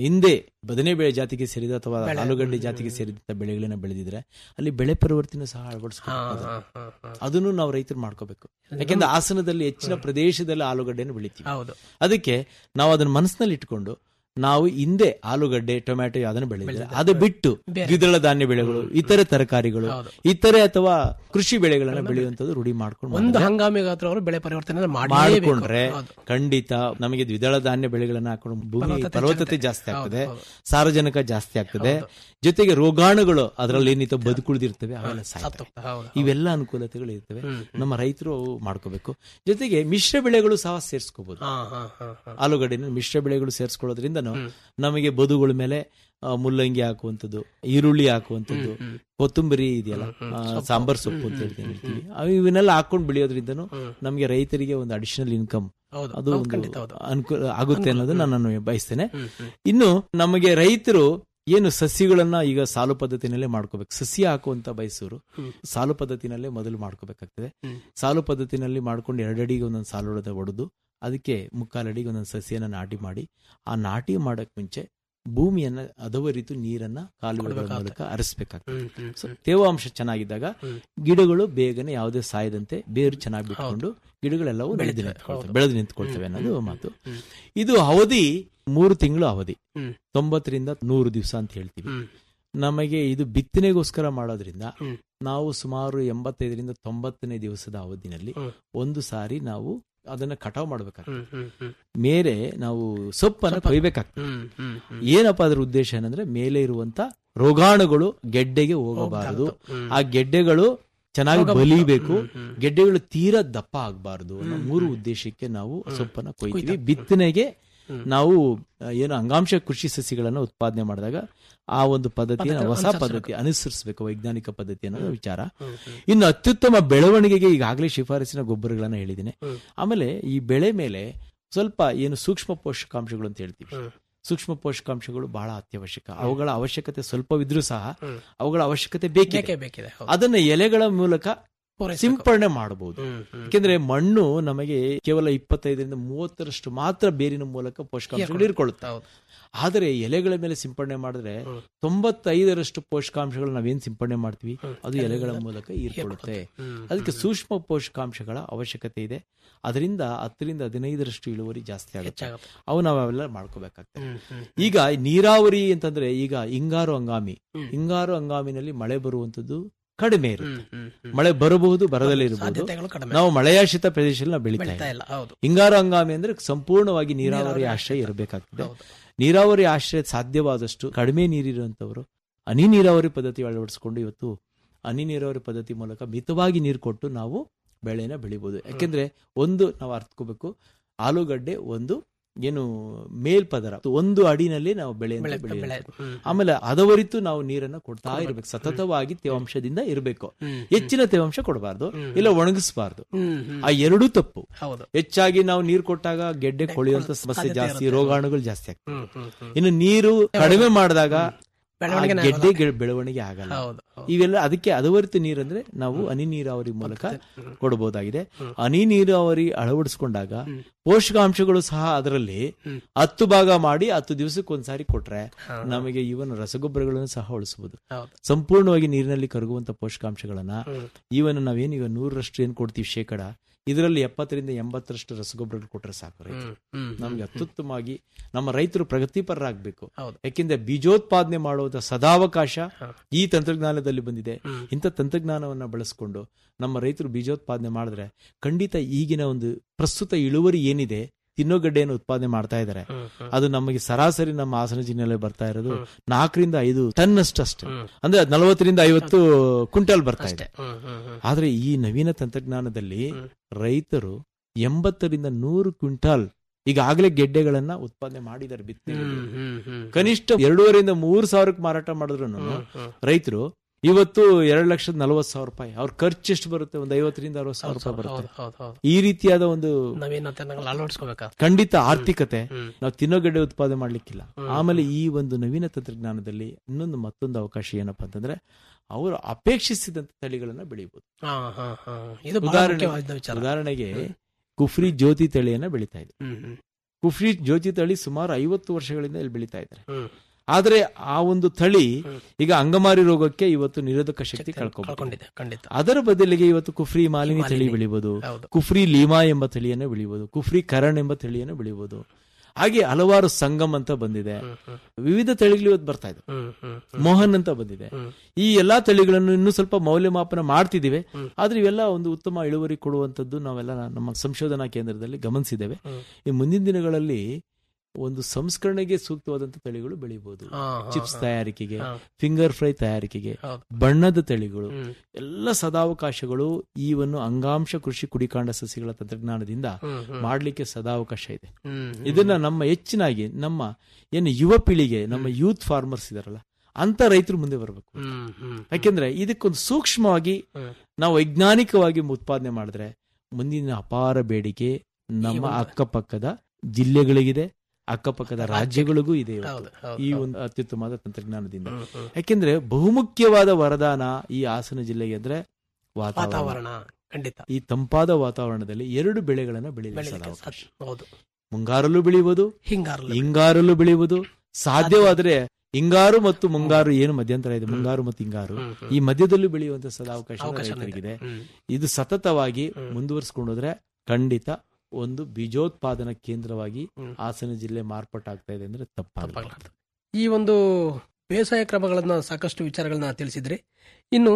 ಹಿಂದೆ ಬದನೆ ಬೆಳೆ ಜಾತಿಗೆ ಸೇರಿದ ಅಥವಾ ಬೆಳೆ. ಆಲೂಗಡ್ಡೆ ಹ್ಮ್, ಜಾತಿಗೆ ಹ್ಮ್. ಸೇರಿದಂತ ಬೆಳೆಗಳನ್ನ ಬೆಳೆದಿದ್ರೆ ಅಲ್ಲಿ ಬೆಳೆ ಪರಿವರ್ತನೆ ಸಹ ಹಾ, ಅಳವಡಿಸ್ಕೋಬಹುದು ಹಾ, ಹಾ, ಹಾ. ಅದನ್ನು ನಾವು ರೈತರು ಮಾಡ್ಕೋಬೇಕು ಯಾಕೆಂದ್ರೆ ಹಾಸನದಲ್ಲಿ ಹೆಚ್ಚಿನ ಪ್ರದೇಶದಲ್ಲಿ ಆಲೂಗಡ್ಡೆಯನ್ನು ಬೆಳಿತೀವಿ ಹೌದು ಅದಕ್ಕೆ ನಾವು ಅದನ್ನ ಮನಸ್ಸಿನಲ್ಲಿ ಇಟ್ಕೊಂಡು ನಾವು ಹಿಂದೆ ಆಲೂಗಡ್ಡೆ ಟೊಮ್ಯಾಟೊ ಯಾವ್ದನ್ನು ಬೆಳೆದಿದ್ರೆ ಬೆಳೆದಿದ್ರೆ. ಅದು ಬಿಟ್ಟು ಬೇರೆ. ದ್ವಿದಳ ಧಾನ್ಯ ಬೆಳೆಗಳು ಇತರೆ ತರಕಾರಿಗಳು ಹೌದು ಇತರೆ ಅಥವಾ ಕೃಷಿ ಬೆಳೆಗಳನ್ನ ಬೆಳೆಯುವಂತದ್ದು ರೂಢಿ ಮಾಡ್ಕೊಂಡು ಒಂದು ಮಾಡಿದ್ರೆ ಹಂಗಾಮಿಗಾತ್ರ ಅವರು ಬೆಳೆ ಪರಿವರ್ತನೆ ಮಾಡ್ಕೊಂಡ್ರೆ ಹೌದು. ಖಂಡಿತ ನಮಗೆ ದ್ವಿದಳ ಧಾನ್ಯ ಬೆಳೆಗಳನ್ನ ಹಾಕೊಂಡು ಭೂಮಿ ಫಲವತ್ತತೆ ಫಲವತ್ತತೆ ಜಾಸ್ತಿ ಜಾಸ್ತಿ ಹೌದು, ಆಗ್ತದೆ ಹೌದು. ಸಾರಜನಕ ಜಾಸ್ತಿ ಆಗ್ತದೆ ಹೌದು. ಜೊತೆಗೆ ರೋಗಾಣುಗಳು ಅದರಲ್ಲಿ ಏನಿತ್ತು ಬದುಕುಳಿದಿರ್ತವೆ ಅವೆಲ್ಲ ಸಾಯ್ತವೆ ಸತ್ತೋಗ್ತದೆ, ಹೌದು, ಹೌದು. ಇವೆಲ್ಲ ಅನುಕೂಲತೆಗಳು ಇರ್ತವೆ ಹ್ಮ್, ಹ್ಮ್. ನಮ್ಮ ರೈತರು ಅವು ಮಾಡ್ಕೋಬೇಕು ಜೊತೆಗೆ ಮಿಶ್ರ ಬೆಳೆಗಳು ಸಹ ಸೇರಿಸ್ಕೋಬಹುದು ಹಾ, ಹಾ, ಹಾ, ಹಾ. ಆಲೂಗಡ್ಡೆನ ಮಿಶ್ರ ಬೆಳೆಗಳು ಸೇರಿಸ್ಕೊಳ್ಳೋದ್ರಿಂದನೂ ನಮಗೆ ಬದುಗಳ ಮೇಲೆ ಆ, ಮುಲ್ಲಂಗಿ ಹಾಕುವಂಥದ್ದು ಈರುಳ್ಳಿ ಹಾಕುವಂಥದ್ದು ಹ್ಮ್. ಕೊತ್ತಂಬರಿ ಇದೆಯಲ್ಲ ಹ್ಮ್, ಆ, ಸೊಪ್ಪು. ಸಾಂಬಾರ್ ಸೊಪ್ಪು ಅಂತ ಹೇಳ್ತೀನಿ ಹೇಳ್ತೀವಿ ಅವು ಇವನ್ನೆಲ್ಲ ಹಾಕೊಂಡು ಬೆಳೆಯೋದ್ರಿಂದನೂ ನಮಗೆ ರೈತರಿಗೆ ಒಂದು ಅಡಿಷನಲ್ ಇನ್ಕಮ್ ಹೌದು ಅದು ಹೌದು, ಒಂದು ಖಂಡಿತ ಹೌದು ಅನುಕೂಲ ಆಗುತ್ತೆ ಅನ್ನೋದನ್ನ ನಾನು ಬಯಸ್ತೇನೆ ಹ್ಮ್, ಹ್ಮ್. ಇನ್ನು ನಮಗೆ ರೈತರು ಏನು ಸಸ್ಯಗಳನ್ನ ಈಗ ಸಾಲು ಪದ್ಧತಿನಲ್ಲೇ ಮಾಡ್ಕೋಬೇಕು ಸಸ್ಯ ಹಾಕುವಂತ ಬಯಸೋರು ಹ್ಮ್. ಸಾಲು ಪದ್ಧತಿನಲ್ಲೇ ಮೊದಲು ಮಾಡ್ಕೋಬೇಕಾಗ್ತದೆ ಹ್ಮ್. ಸಾಲು ಪದ್ಧತಿನಲ್ಲಿ ಮಾಡ್ಕೊಂಡು ಎರಡಡಿಗೆ ಒಂದೊಂದು ಸಾಲು ಹೊಡೆದ ಹೊಡೆದು ಅದಕ್ಕೆ ಮುಕ್ಕಾಲಡಿಗೆ ಒಂದೊಂದು ಸಸ್ಯನ ನಾಟಿ ಮಾಡಿ ಆ ನಾಟಿ ಮಾಡಕ್ ಮುಂಚೆ ಭೂಮಿಯನ್ನ ಅದವರಿತು ನೀರನ್ನ ಕಾಲುವೆಗಳ ಕೊಡ್ಬೇಕಾಗ್ತದೆ. ಮೂಲಕ ಹರಿಸ್ಬೇಕಾಗ್ತದೆ ಹ್ಮ್, ಹ್ಮ್, ಸೊ ಹ್ಮ್. ತೇವಾಂಶ ಚೆನ್ನಾಗಿದ್ದಾಗ ಹ್ಮ್. ಗಿಡಗಳು ಬೇಗನೆ ಯಾವುದೇ ಸಾಯದಂತೆ ಬೇರು ಚೆನ್ನಾಗಿ ಬಿಟ್ಕೊಂಡು ಗಿಡಗಳೆಲ್ಲವೂ ಬೆಳೆದು ಬೆಳೀತವೆ, ನಿಂತ್ಕೊಳ್ತವೆ ಹೌದು. ಬೆಳೆದು ನಿಂತ್ಕೊಳ್ತವೆ ಹ್ಮ್, ಅನ್ನೋದು ಹ್ಮ್, ಮಾತು ಹ್ಮ್. ಇದು ಅವಧಿ ಮೂರು ತಿಂಗಳು ಅವಧಿ ಹ್ಮ್. ತೊಂಬತ್ತರಿಂದ ನೂರು ದಿವಸ ಅಂತ ಹೇಳ್ತೀವಿ ಹ್ಮ್. ನಮಗೆ ಇದು ಬಿತ್ತನೆಗೋಸ್ಕರ ಮಾಡೋದ್ರಿಂದ ಹ್ಮ್. ನಾವು ಸುಮಾರು ಎಂಬತ್ತೈದರಿಂದ ತೊಂಬತ್ತನೇ ದಿವಸದ ಅವಧಿನಲ್ಲಿ ಹ್ಮ್. ಒಂದು ಸಾರಿ ನಾವು ಅದನ್ನ ಕಟಾವ್ ಮಾಡ್ಬೇಕಾಗ್ತದೆ ಹ್ಮ್, ಹ್ಮ್, ಹ್ಮ್. ಮೇಲೆ ನಾವು ಸೊಪ್ಪನ್ನ ಸೊಪ್ಪ- ಕೊಯ್ಬೇಕಾಗ್ತದೆ ಹ್ಮ್, ಹ್ಮ್, ಹ್ಮ್. ಏನಪ್ಪಾ ಅದ್ರ ಉದ್ದೇಶ ಏನಂದ್ರೆ ಮೇಲೆ ಇರುವಂತ ರೋಗಾಣುಗಳು ಗೆಡ್ಡೆಗೆ ಹೋಗಬಾರದು ಹ್ಮ್. ಆ ಗೆಡ್ಡೆಗಳು ಚೆನ್ನಾಗಿ ಹೋಗಬಾರ್ದು. ಬಲಿಬೇಕು ಹ್ಮ್, ಹ್ಮ್. ಗೆಡ್ಡೆಗಳು ತೀರಾ ದಪ್ಪ ಆಗಬಾರದು ಅನ್ನೋ ಹ್ಮ್, ಮೂರು ಹ್ಮ್. ಉದ್ದೇಶಕ್ಕೆ ನಾವು ಹ್ಮ್. ಸೊಪ್ಪನ್ನ ಕೊಯ್ತೀವಿ ಕೊಯ್ತಾ- ಬಿತ್ತನೆಗೆ ಹ್ಮ್. ನಾವು ಆ, ಏನು ಅಂಗಾಂಶ ಕೃಷಿ ಸಸಿಗಳನ್ನ ಉತ್ಪಾದನೆ ಮಾಡಿದಾಗ ಆ ಒಂದು ಪದ್ಧತಿಯನ್ನು ಪದ್ಧತಿ ಹೊಸ ಅನುಸರಿಸ್ಬೇಕು. ಪದ್ಧತಿ ಅನುಸರಿಸಬೇಕು ವೈಜ್ಞಾನಿಕ ಪದ್ಧತಿ ಅನ್ನೋದು ವಿಚಾರ ಹ್ಮ್, ಹ್ಮ್. ಇನ್ನು ಅತ್ಯುತ್ತಮ ಬೆಳವಣಿಗೆಗೆ ಈಗಾಗಲೇ ಶಿಫಾರಸಿನ ಗೊಬ್ಬರಗಳನ್ನ ಹೇಳಿದ್ದೀನಿ ಹ್ಮ್. ಆಮೇಲೆ ಈ ಬೆಳೆ ಮೇಲೆ ಸ್ವಲ್ಪ ಏನು ಸೂಕ್ಷ್ಮ ಪೋಷಕಾಂಶಗಳು ಅಂತ ಹೇಳ್ತೀವಿ ಹ್ಮ್. ಸೂಕ್ಷ್ಮ ಪೋಷಕಾಂಶಗಳು ಬಹಳ ಅತ್ಯವಶ್ಯಕ ಅವುಗಳ ಅವಶ್ಯಕತೆ ಸ್ವಲ್ಪವಿದ್ರೂ ಸಹ ಹ್ಮ್. ಅವುಗಳ ಅವಶ್ಯಕತೆ ಬೇಕಿದೆ ಬೇಕೇ ಬೇಕಿದೆ ಹೌದು. ಅದನ್ನ ಎಲೆಗಳ ಮೂಲಕ ಪೂರೈಸ್ಬೇಕು. ಸಿಂಪರಣೆ ಮಾಡಬಹುದು ಹ್ಮ್, ಹ್ಮ್. ಯಾಕೆಂದ್ರೆ ಮಣ್ಣು ನಮಗೆ ಕೇವಲ ಇಪ್ಪತ್ತೈದರಿಂದ ಮೂವತ್ತರಷ್ಟು ಮಾತ್ರ ಬೇರಿನ ಮೂಲಕ ಪೋಷಕಾಂಶಗಳು ಇರ್ಕೊಳ್ಳುತ್ತೆ ಹೌದು. ಆದರೆ ಎಲೆಗಳ ಮೇಲೆ ಸಿಂಪಡಣೆ ಮಾಡಿದ್ರೆ ಹ್ಮ್. ತೊಂಬತ್ತೈದರಷ್ಟು ಪೋಷಕಾಂಶಗಳು ನಾವೇನ್ ಸಿಂಪಡಣೆ ಮಾಡ್ತೀವಿ ಹ್ಮ್. ಅದು ಎಲೆಗಳ ಮೂಲಕ ಹೀರ್ಕೊಳ್ಳುತ್ತೆ ಹ್ಮ್, ಅದಕ್ಕೆ ಹ್ಮ್. ಸೂಕ್ಷ್ಮ ಪೋಷಕಾಂಶಗಳ ಅವಶ್ಯಕತೆ ಇದೆ ಅದರಿಂದ ಹತ್ತರಿಂದ ಹದಿನೈದರಷ್ಟು ಇಳುವರಿ ಜಾಸ್ತಿ ಆಗುತ್ತೆ ಹೆಚ್ಚಾಗುತ್ತೆ. ಅವು ನಾವು ಅವೆಲ್ಲ ಮಾಡ್ಕೋಬೇಕಾಗ್ತದೆ ಹ್ಮ್, ಹ್ಮ್. ಈಗ ನೀರಾವರಿ ಅಂತಂದ್ರೆ ಈಗ ಹಿಂಗಾರು ಹಂಗಾಮಿ ಹ್ಮ್. ಹಿಂಗಾರು ಹಂಗಾಮಿನಲ್ಲಿ ಮಳೆ ಬರುವಂತದ್ದು ಕಡಿಮೆ ಇರುತ್ತೆ ಹ್ಮ್, ಹ್ಮ್, ಹ್ಮ್. ಮಳೆ ಬರಬಹುದು ಬರದಲ್ಲೇ ಇರಬಹುದು ಸಾಧ್ಯತೆಗಳು ಕಡಿಮೆ ನಾವು ಮಳೆಯಾಶ್ರಿತ ಪ್ರದೇಶದಲ್ಲಿ ನಾವು ಬೆಳಿತಾ ಬೆಳೀತಾ ಇಲ್ಲ ಇಲ್ಲ ಹೌದು ಹಿಂಗಾರು ಹಂಗಾಮಿ ಅಂದ್ರೆ ಸಂಪೂರ್ಣವಾಗಿ ನೀರಾವರಿ ನೀರಾವರಿ ಆಶ್ರಯ ಆಶ್ರಿತ. ಇರಬೇಕಾಗ್ತದೆ ಹೌದು. ನೀರಾವರಿ ಆಶ್ರಯ ಸಾಧ್ಯವಾದಷ್ಟು ಕಡಿಮೆ ನೀರಿರುವಂತವರು ಹನಿ ನೀರಾವರಿ ಪದ್ಧತಿ ಅಳವಡಿಸಿಕೊಂಡು ಇವತ್ತು ಹನಿ ನೀರಾವರಿ ಪದ್ಧತಿ ಮೂಲಕ ಮಿತವಾಗಿ ನೀರು ಕೊಟ್ಟು ನಾವು ಬೆಳೆನ ಬೆಳಿಬಹುದು ಯಾಕೆಂದ್ರೆ ಒಂದು ನಾವು ಅರ್ಥಕೋಬೇಕು ಆಲೂಗಡ್ಡೆ ಒಂದು ಏನು ಮೇಲ್ಪದರ ಒಂದು ಅಡಿನಲ್ಲಿ ನಾವು ಬೆಳೆಯನ್ನು ಬೆಳೆ ಬೆಳೆಯುತ್ತೆ ಬೆಳೆ ಹ್ಮ್. ಆಮೇಲೆ ಅದವರಿತು ನಾವು ನೀರನ್ನು ಕೊಡ್ತಾ ಇರಬೇಕು ಸತತವಾಗಿ ತೇವಾಂಶದಿಂದ ಇರಬೇಕು ಹ್ಮ್, ಹೆಚ್ಚಿನ ತೇವಾಂಶ ಕೊಡಬಾರ್ದು ಇಲ್ಲ ಒಣಗಿಸಬಾರ್ದು ಹ್ಮ್, ಹ್ಮ್. ಆ ಎರಡೂ ತಪ್ಪು ಹೌದು ಹೆಚ್ಚಾಗಿ ನಾವು ನೀರು ಕೊಟ್ಟಾಗ ಗೆಡ್ಡೆ ಕೊಳೆಯುವಂತ ಸಮಸ್ಯೆ ಸಾಧ್ಯತೆ ಜಾಸ್ತಿ ಇರುತ್ತೆ. ರೋಗಾಣುಗಳು ಜಾಸ್ತಿ ಆಗ್ತವೆ ಹ್ಮ್, ಹ್ಮ್, ಹ್ಮ್. ಇನ್ನು ನೀರು ಕಡಿಮೆ ಮಾಡಿದಾಗ ಆ ಬೆಳವಣಿಗೆನೇ ಗೆಡ್ಡೆ ಆಗಲ್ಲ. ಗೆ- ಬೆಳವಣಿಗೆ ಆಗಲ್ಲ ಹೌದು ಹೌದು. ಇವೆಲ್ಲ ಅದಕ್ಕೆ ಅದವರಿತ ನೀರಂದ್ರೆ ನಾವು ಹನಿ ನೀರಾವರಿ ಮೂಲಕ ಹ್ಮ್. ಕೊಡಬಹುದಾಗಿದೆ ಹ್ಮ್. ಹನಿ ನೀರಾವರಿ ಅಳವಡಿಸ್ಕೊಂಡಾಗ ಹ್ಮ್. ಪೋಷಕಾಂಶಗಳು ಸಹ ಅದರಲ್ಲಿ ಹ್ಮ್. ಹತ್ತು ಭಾಗ ಮಾಡಿ ಹತ್ತು ದಿವಸಕ್ಕೆ ಒಂದ್ಸಾರಿ ಕೊಟ್ರೆ ಹಾ. ನಮಗೆ ಇವನ್ ರಸಗೊಬ್ಬರಗಳನ್ನು ಸಹ ಉಳಿಸಬಹುದು ಹೌದು ಸಂಪೂರ್ಣವಾಗಿ ನೀರಿನಲ್ಲಿ ಕರಗುವಂತ ಪೋಷಕಾಂಶಗಳನ್ನ ಹ್ಮ್. ಇವನ್ ನಾವೇನು ಈಗ ನೂರರಷ್ಟು ಏನ್ ಕೊಡ್ತೀವಿ ಶೇಕಡ ಇದರಲ್ಲಿ ಎಪ್ಪತ್ತರಿಂದ ಎಂಬತ್ತರಷ್ಟು ರಸಗೊಬ್ಬರಗಳು ಕೊಟ್ರೆ ಸಾಕು ರೈತ ಹ್ಮ್, ಹ್ಮ್, ನಮ್ಗೆ ಅತ್ಯುತ್ತಮವಾಗಿ ನಮ್ಮ ರೈತರು ಪ್ರಗತಿಪರರಾಗಬೇಕು ಹೌದು. ಯಾಕೆಂದ್ರೆ ಬೀಜೋತ್ಪಾದನೆ ಮಾಡುವ ಸದಾವಕಾಶ ಹಾ. ಈ ತಂತ್ರಜ್ಞಾನದಲ್ಲಿ ಬಂದಿದೆ ಹ್ಮ್. ಇಂಥ ತಂತ್ರಜ್ಞಾನವನ್ನ ಬಳಸ್ಕೊಂಡು ನಮ್ಮ ರೈತರು ಬೀಜೋತ್ಪಾದನೆ ಮಾಡಿದ್ರೆ ಖಂಡಿತ ಈಗಿನ ಒಂದು ಪ್ರಸ್ತುತ ಇಳುವರಿ ಏನಿದೆ ತಿನ್ನೋಗಡ್ಡೆಯನ್ನು ಉತ್ಪಾದನೆ ಮಾಡ್ತಾ ಇದ್ದಾರೆ ಹ್ಮ್, ಹ್ಮ್. ಅದು ನಮಗೆ ಸರಾಸರಿ ನಮ್ಮ ಹಾಸನ ಜಿಲ್ಲೆಯಲ್ಲಿ ಬರ್ತಾ ಇರೋದು ಹ್ಮ್. ನಾಲ್ಕರಿಂದ ಐದು ಟನ್ ಅಷ್ಟು ಅಷ್ಟೇ ಹ್ಮ್. ಅಂದ್ರೆ ನಲವತ್ತರಿಂದ ಐವತ್ತು ಕ್ವಿಂಟಲ್ ಬರ್ತಾ ಇದೆ ಅಷ್ಟೇ ಹ್ಮ್, ಹ್ಮ್, ಹ್ಮ್. ಆದ್ರೆ ಈ ನವೀನ ತಂತ್ರಜ್ಞಾನದಲ್ಲಿ ಹ್ಮ್. ರೈತರು ಎಂಬತ್ತರಿಂದ ನೂರು ಕ್ವಿಂಟಾಲ್ ಈಗಾಗಲೇ ಗೆಡ್ಡೆಗಳನ್ನ ಉತ್ಪಾದನೆ ಮಾಡಿದ್ದಾರೆ ಬಿತ್ತನೆ ಹ್ಮ್, ಹ್ಮ್, ಹ್ಮ್. ಕನಿಷ್ಠ ಎರಡೂವರೆಯಿಂದ ಮೂರು ಸಾವಿರಕ್ಕೆ ಮಾರಾಟ ಮಾಡಿದ್ರು ಹ್ಮ್, ಹ್ಮ್. ರೈತರು ಇವತ್ತು ಎರಡು ಲಕ್ಷದ ನಲವತ್ತು ಸಾವಿರ ರೂಪಾಯಿ ಅವ್ರ ಖರ್ಚು ಎಷ್ಟು ಬರುತ್ತೆ ಒಂದು ಐವತ್ತರಿಂದ ಅರವತ್ತು ಸಾವಿರ ರೂಪಾಯಿ ಬರುತ್ತೆ ಹೌದು ಹೌದು ಹೌದು ಈ ರೀತಿಯಾದ ಒಂದು ನವೀನ ತಂತ್ರಗಳು ಅಳವಡಿಸ್ಕೋಬೇಕಾಗ್ತದೆ ಖಂಡಿತ ಆರ್ಥಿಕತೆ ಹ್ಮ್. ನಾವು ತಿನ್ನೋಗಡ್ಡೆ ಉತ್ಪಾದನೆ ಮಾಡ್ಲಿಕ್ಕಿಲ್ಲ ಹ್ಮ್. ಆಮೇಲೆ ಈ ಒಂದು ನವೀನ ತಂತ್ರಜ್ಞಾನದಲ್ಲಿ ಇನ್ನೊಂದು ಮತ್ತೊಂದು ಅವಕಾಶ ಏನಪ್ಪಾ ಅಂತಂದ್ರೆ ಅವರು ಅಪೇಕ್ಷಿಸಿದಂತ ತಳಿಗಳನ್ನ ಬೆಳಿಬಹುದು ಹಾ, ಹಾ, ಹಾ. ಇದು ಬಹಳ ಉದಾಹರಣೆ- ಮುಖ್ಯವಾದ ವಿಚಾರ ಉದಾಹರಣೆಗೆ ಕುಫ್ರಿ ಜ್ಯೋತಿ ತಳಿಯನ್ನ ಬೆಳಿತಾ ಇದ್ರು ಹ್ಮ್, ಹ್ಮ್. ಕುಫ್ರಿ ಜ್ಯೋತಿ ತಳಿ ಸುಮಾರು ಐವತ್ತು ವರ್ಷಗಳಿಂದ ಇಲ್ಲಿ ಬೆಳೀತಾ ಇದ್ದಾರೆ ಹ್ಮ್. ಆದ್ರೆ ಆ ಒಂದು ತಳಿ ಹ್ಮ್. ಈಗ ಅಂಗಮಾರಿ ರೋಗಕ್ಕೆ ಇವತ್ತು ನಿರೋಧಕ ಶಕ್ತಿ ಕಳ್ಕೊಂಡು ಕಳ್ಕೊಂಡಿದೆ ಖಂಡಿತ ಅದರ ಬದಲಿಗೆ ಇವತ್ತು ಕುಫ್ರಿ ಮಾಲಿನಿ ತಳಿ ಮಾಲಿನಿ. ಬೆಳಿಬಹುದು ಹೌದು ಕುಫ್ರಿ ಲೀಮಾ ಎಂಬ ತಳಿಯನ್ನು ಬೆಳಿಬಹುದು ಕುಫ್ರಿ ಕರಣ್ ಎಂಬ ತಳಿಯನ್ನು ಬೆಳಿಬಹುದು ಹಾಗೆ ಹಲವಾರು ಸಂಗಮ್ ಅಂತ ಬಂದಿದೆ ಹ್ಮ್, ಹ್ಮ್, ವಿವಿಧ ತಳಿಗಳು ಇವತ್ತು ಬರ್ತಾ ಇದೆ ಹ್ಮ್, ಹ್ಮ್, ಹ್ಮ್, ಮೋಹನ್ ಅಂತ ಬಂದಿದೆ ಹ್ಮ್. ಈ ಎಲ್ಲಾ ತಳಿಗಳನ್ನು ಇನ್ನೂ ಸ್ವಲ್ಪ ಮೌಲ್ಯಮಾಪನ ಮಾಡ್ತಿದ್ದೀವಿ ಹ್ಮ್. ಆದ್ರೆ ಇವೆಲ್ಲ ಒಂದು ಉತ್ತಮ ಇಳುವರಿ ಕೊಡುವಂತದ್ದು ನಾವೆಲ್ಲ ನಮ್ಮ ಸಂಶೋಧನಾ ಕೇಂದ್ರದಲ್ಲಿ ಗಮನಿಸಿದ್ದೇವೆ ಹ್ಮ್. ಈ ಮುಂದಿನ ದಿನಗಳಲ್ಲಿ ಒಂದು ಸಂಸ್ಕರಣೆಗೆ ಸೂಕ್ತವಾದಂತ ತಳಿಗಳು ಬೆಳಿಬಹುದು ಹಾ, ಹಾ, ಚಿಪ್ಸ್ ಹಾ. ತಯಾರಿಕೆಗೆ ಹಾ. ಫಿಂಗರ್ ಫ್ರೈ ತಯಾರಿಕೆಗೆ ಹೌದು. ಬಣ್ಣದ ತಳಿಗಳು ಹ್ಮ್, ಎಲ್ಲ ಸದಾವಕಾಶಗಳು ಈ ಒಂದು ಅಂಗಾಂಶ ಕೃಷಿ ಕುಡಿಕಾಂಡ ಸಸ್ಯಗಳ ತಂತ್ರಜ್ಞಾನದಿಂದ ಹ್ಮ್, ಹ್ಮ್, ಮಾಡ್ಲಿಕ್ಕೆ ಸದಾವಕಾಶ ಇದೆ ಹ್ಮ್, ಹ್ಮ್. ಇದನ್ನ ನಮ್ಮ ಹೆಚ್ಚಿನಾಗಿ ನಮ್ಮ ಏನು ಯುವ ಪೀಳಿಗೆ ನಮ್ಮ ಯೂತ್ ಫಾರ್ಮರ್ಸ್ ಇದಾರಲ್ಲ ಅಂತ ರೈತರು ಮುಂದೆ ಬರಬೇಕು ಹ್ಮ್, ಹ್ಮ್, ಯಾಕೆಂದ್ರೆ ಇದಕ್ಕೊಂದು ಸೂಕ್ಷ್ಮವಾಗಿ ಹ್ಮ್. ನಾವು ವೈಜ್ಞಾನಿಕವಾಗಿ ಉತ್ಪಾದನೆ ಮಾಡಿದ್ರೆ ಮುಂದಿನ ಅಪಾರ ಬೇಡಿಕೆ ನಮ್ಮ ಒಂದು- ಅಕ್ಕಪಕ್ಕದ ಜಿಲ್ಲೆಗಳಿಗಿದೆ ಅಕ್ಕಪಕ್ಕದ ರಾಜ್ಯಗಳಿಗೂ ಇದೆ ಇವತ್ತು. ಹೌದು, ಹೌದು, ಈ ಹೌದು. ಒಂದು ಅತ್ಯುತ್ತಮವಾದ ತಂತ್ರಜ್ಞಾನದಿಂದ ಹ್ಮ್, ಹ್ಮ್. ಯಾಕೆಂದ್ರೆ ಬಹುಮುಖ್ಯವಾದ ವರದಾನ ಈ ಹಾಸನ ಜಿಲ್ಲೆಗೆ ಅಂದ್ರೆ ವಾತಾವರಣ ವಾತಾವರಣ ಖಂಡಿತ ಈ ತಂಪಾದ ವಾತಾವರಣದಲ್ಲಿ ಎರಡು ಬೆಳೆಗಳನ್ನ ಬೆಳೆಯಲು ಬೆಳಿಲಿಕ್ಕೆ ಅವಕಾಶ ಸಾಧ್ಯ. ಹೌದು ಮುಂಗಾರಲ್ಲೂ ಬೆಳೆಯುವುದು ಹಿಂಗಾರಲ್ಲ ಹಿಂಗಾರಲ್ಲೂ ಬೆಳೆಯುವುದು ಸಾಧ್ಯವಾದ್ರೆ ಹಿಂಗಾರು ಮತ್ತು ಮುಂಗಾರು ಏನು ಮಧ್ಯಂತರ ಇದೆ ಮುಂಗಾರು ಮತ್ತು ಹಿಂಗಾರು ಹ್ಮ್, ಹ್ಮ್. ಈ ಮಧ್ಯದಲ್ಲೂ ಬೆಳೆಯುವಂತ ಸದಾವಕಾಶ ಅವಕಾಶ ರೈತರಿಗಿದೆ ಹ್ಮ್. ಇದು ಸತತವಾಗಿ ಹ್ಮ್. ಮುಂದುವರಿಸಿಕೊಂಡೋದ್ರೆ ಖಂಡಿತ ಒಂದು ಬೀಜೋತ್ಪಾದನಾ ಕೇಂದ್ರವಾಗಿ ಹ್ಮ್. ಹಾಸನ ಜಿಲ್ಲೆ ಮಾರ್ಪಾಟಾಗ್ತಾ ಇದೆ ಅಂದ್ರೆ ತಪ್ಪಾಗಲ್ಲ ತಪ್ಪಾಗಲಾರ್ದು. ಈ ಒಂದು ಬೇಸಾಯ ಕ್ರಮಗಳನ್ನ ಸಾಕಷ್ಟು ವಿಚಾರಗಳನ್ನ ತಿಳಿಸಿದ್ರಿ ಇನ್ನು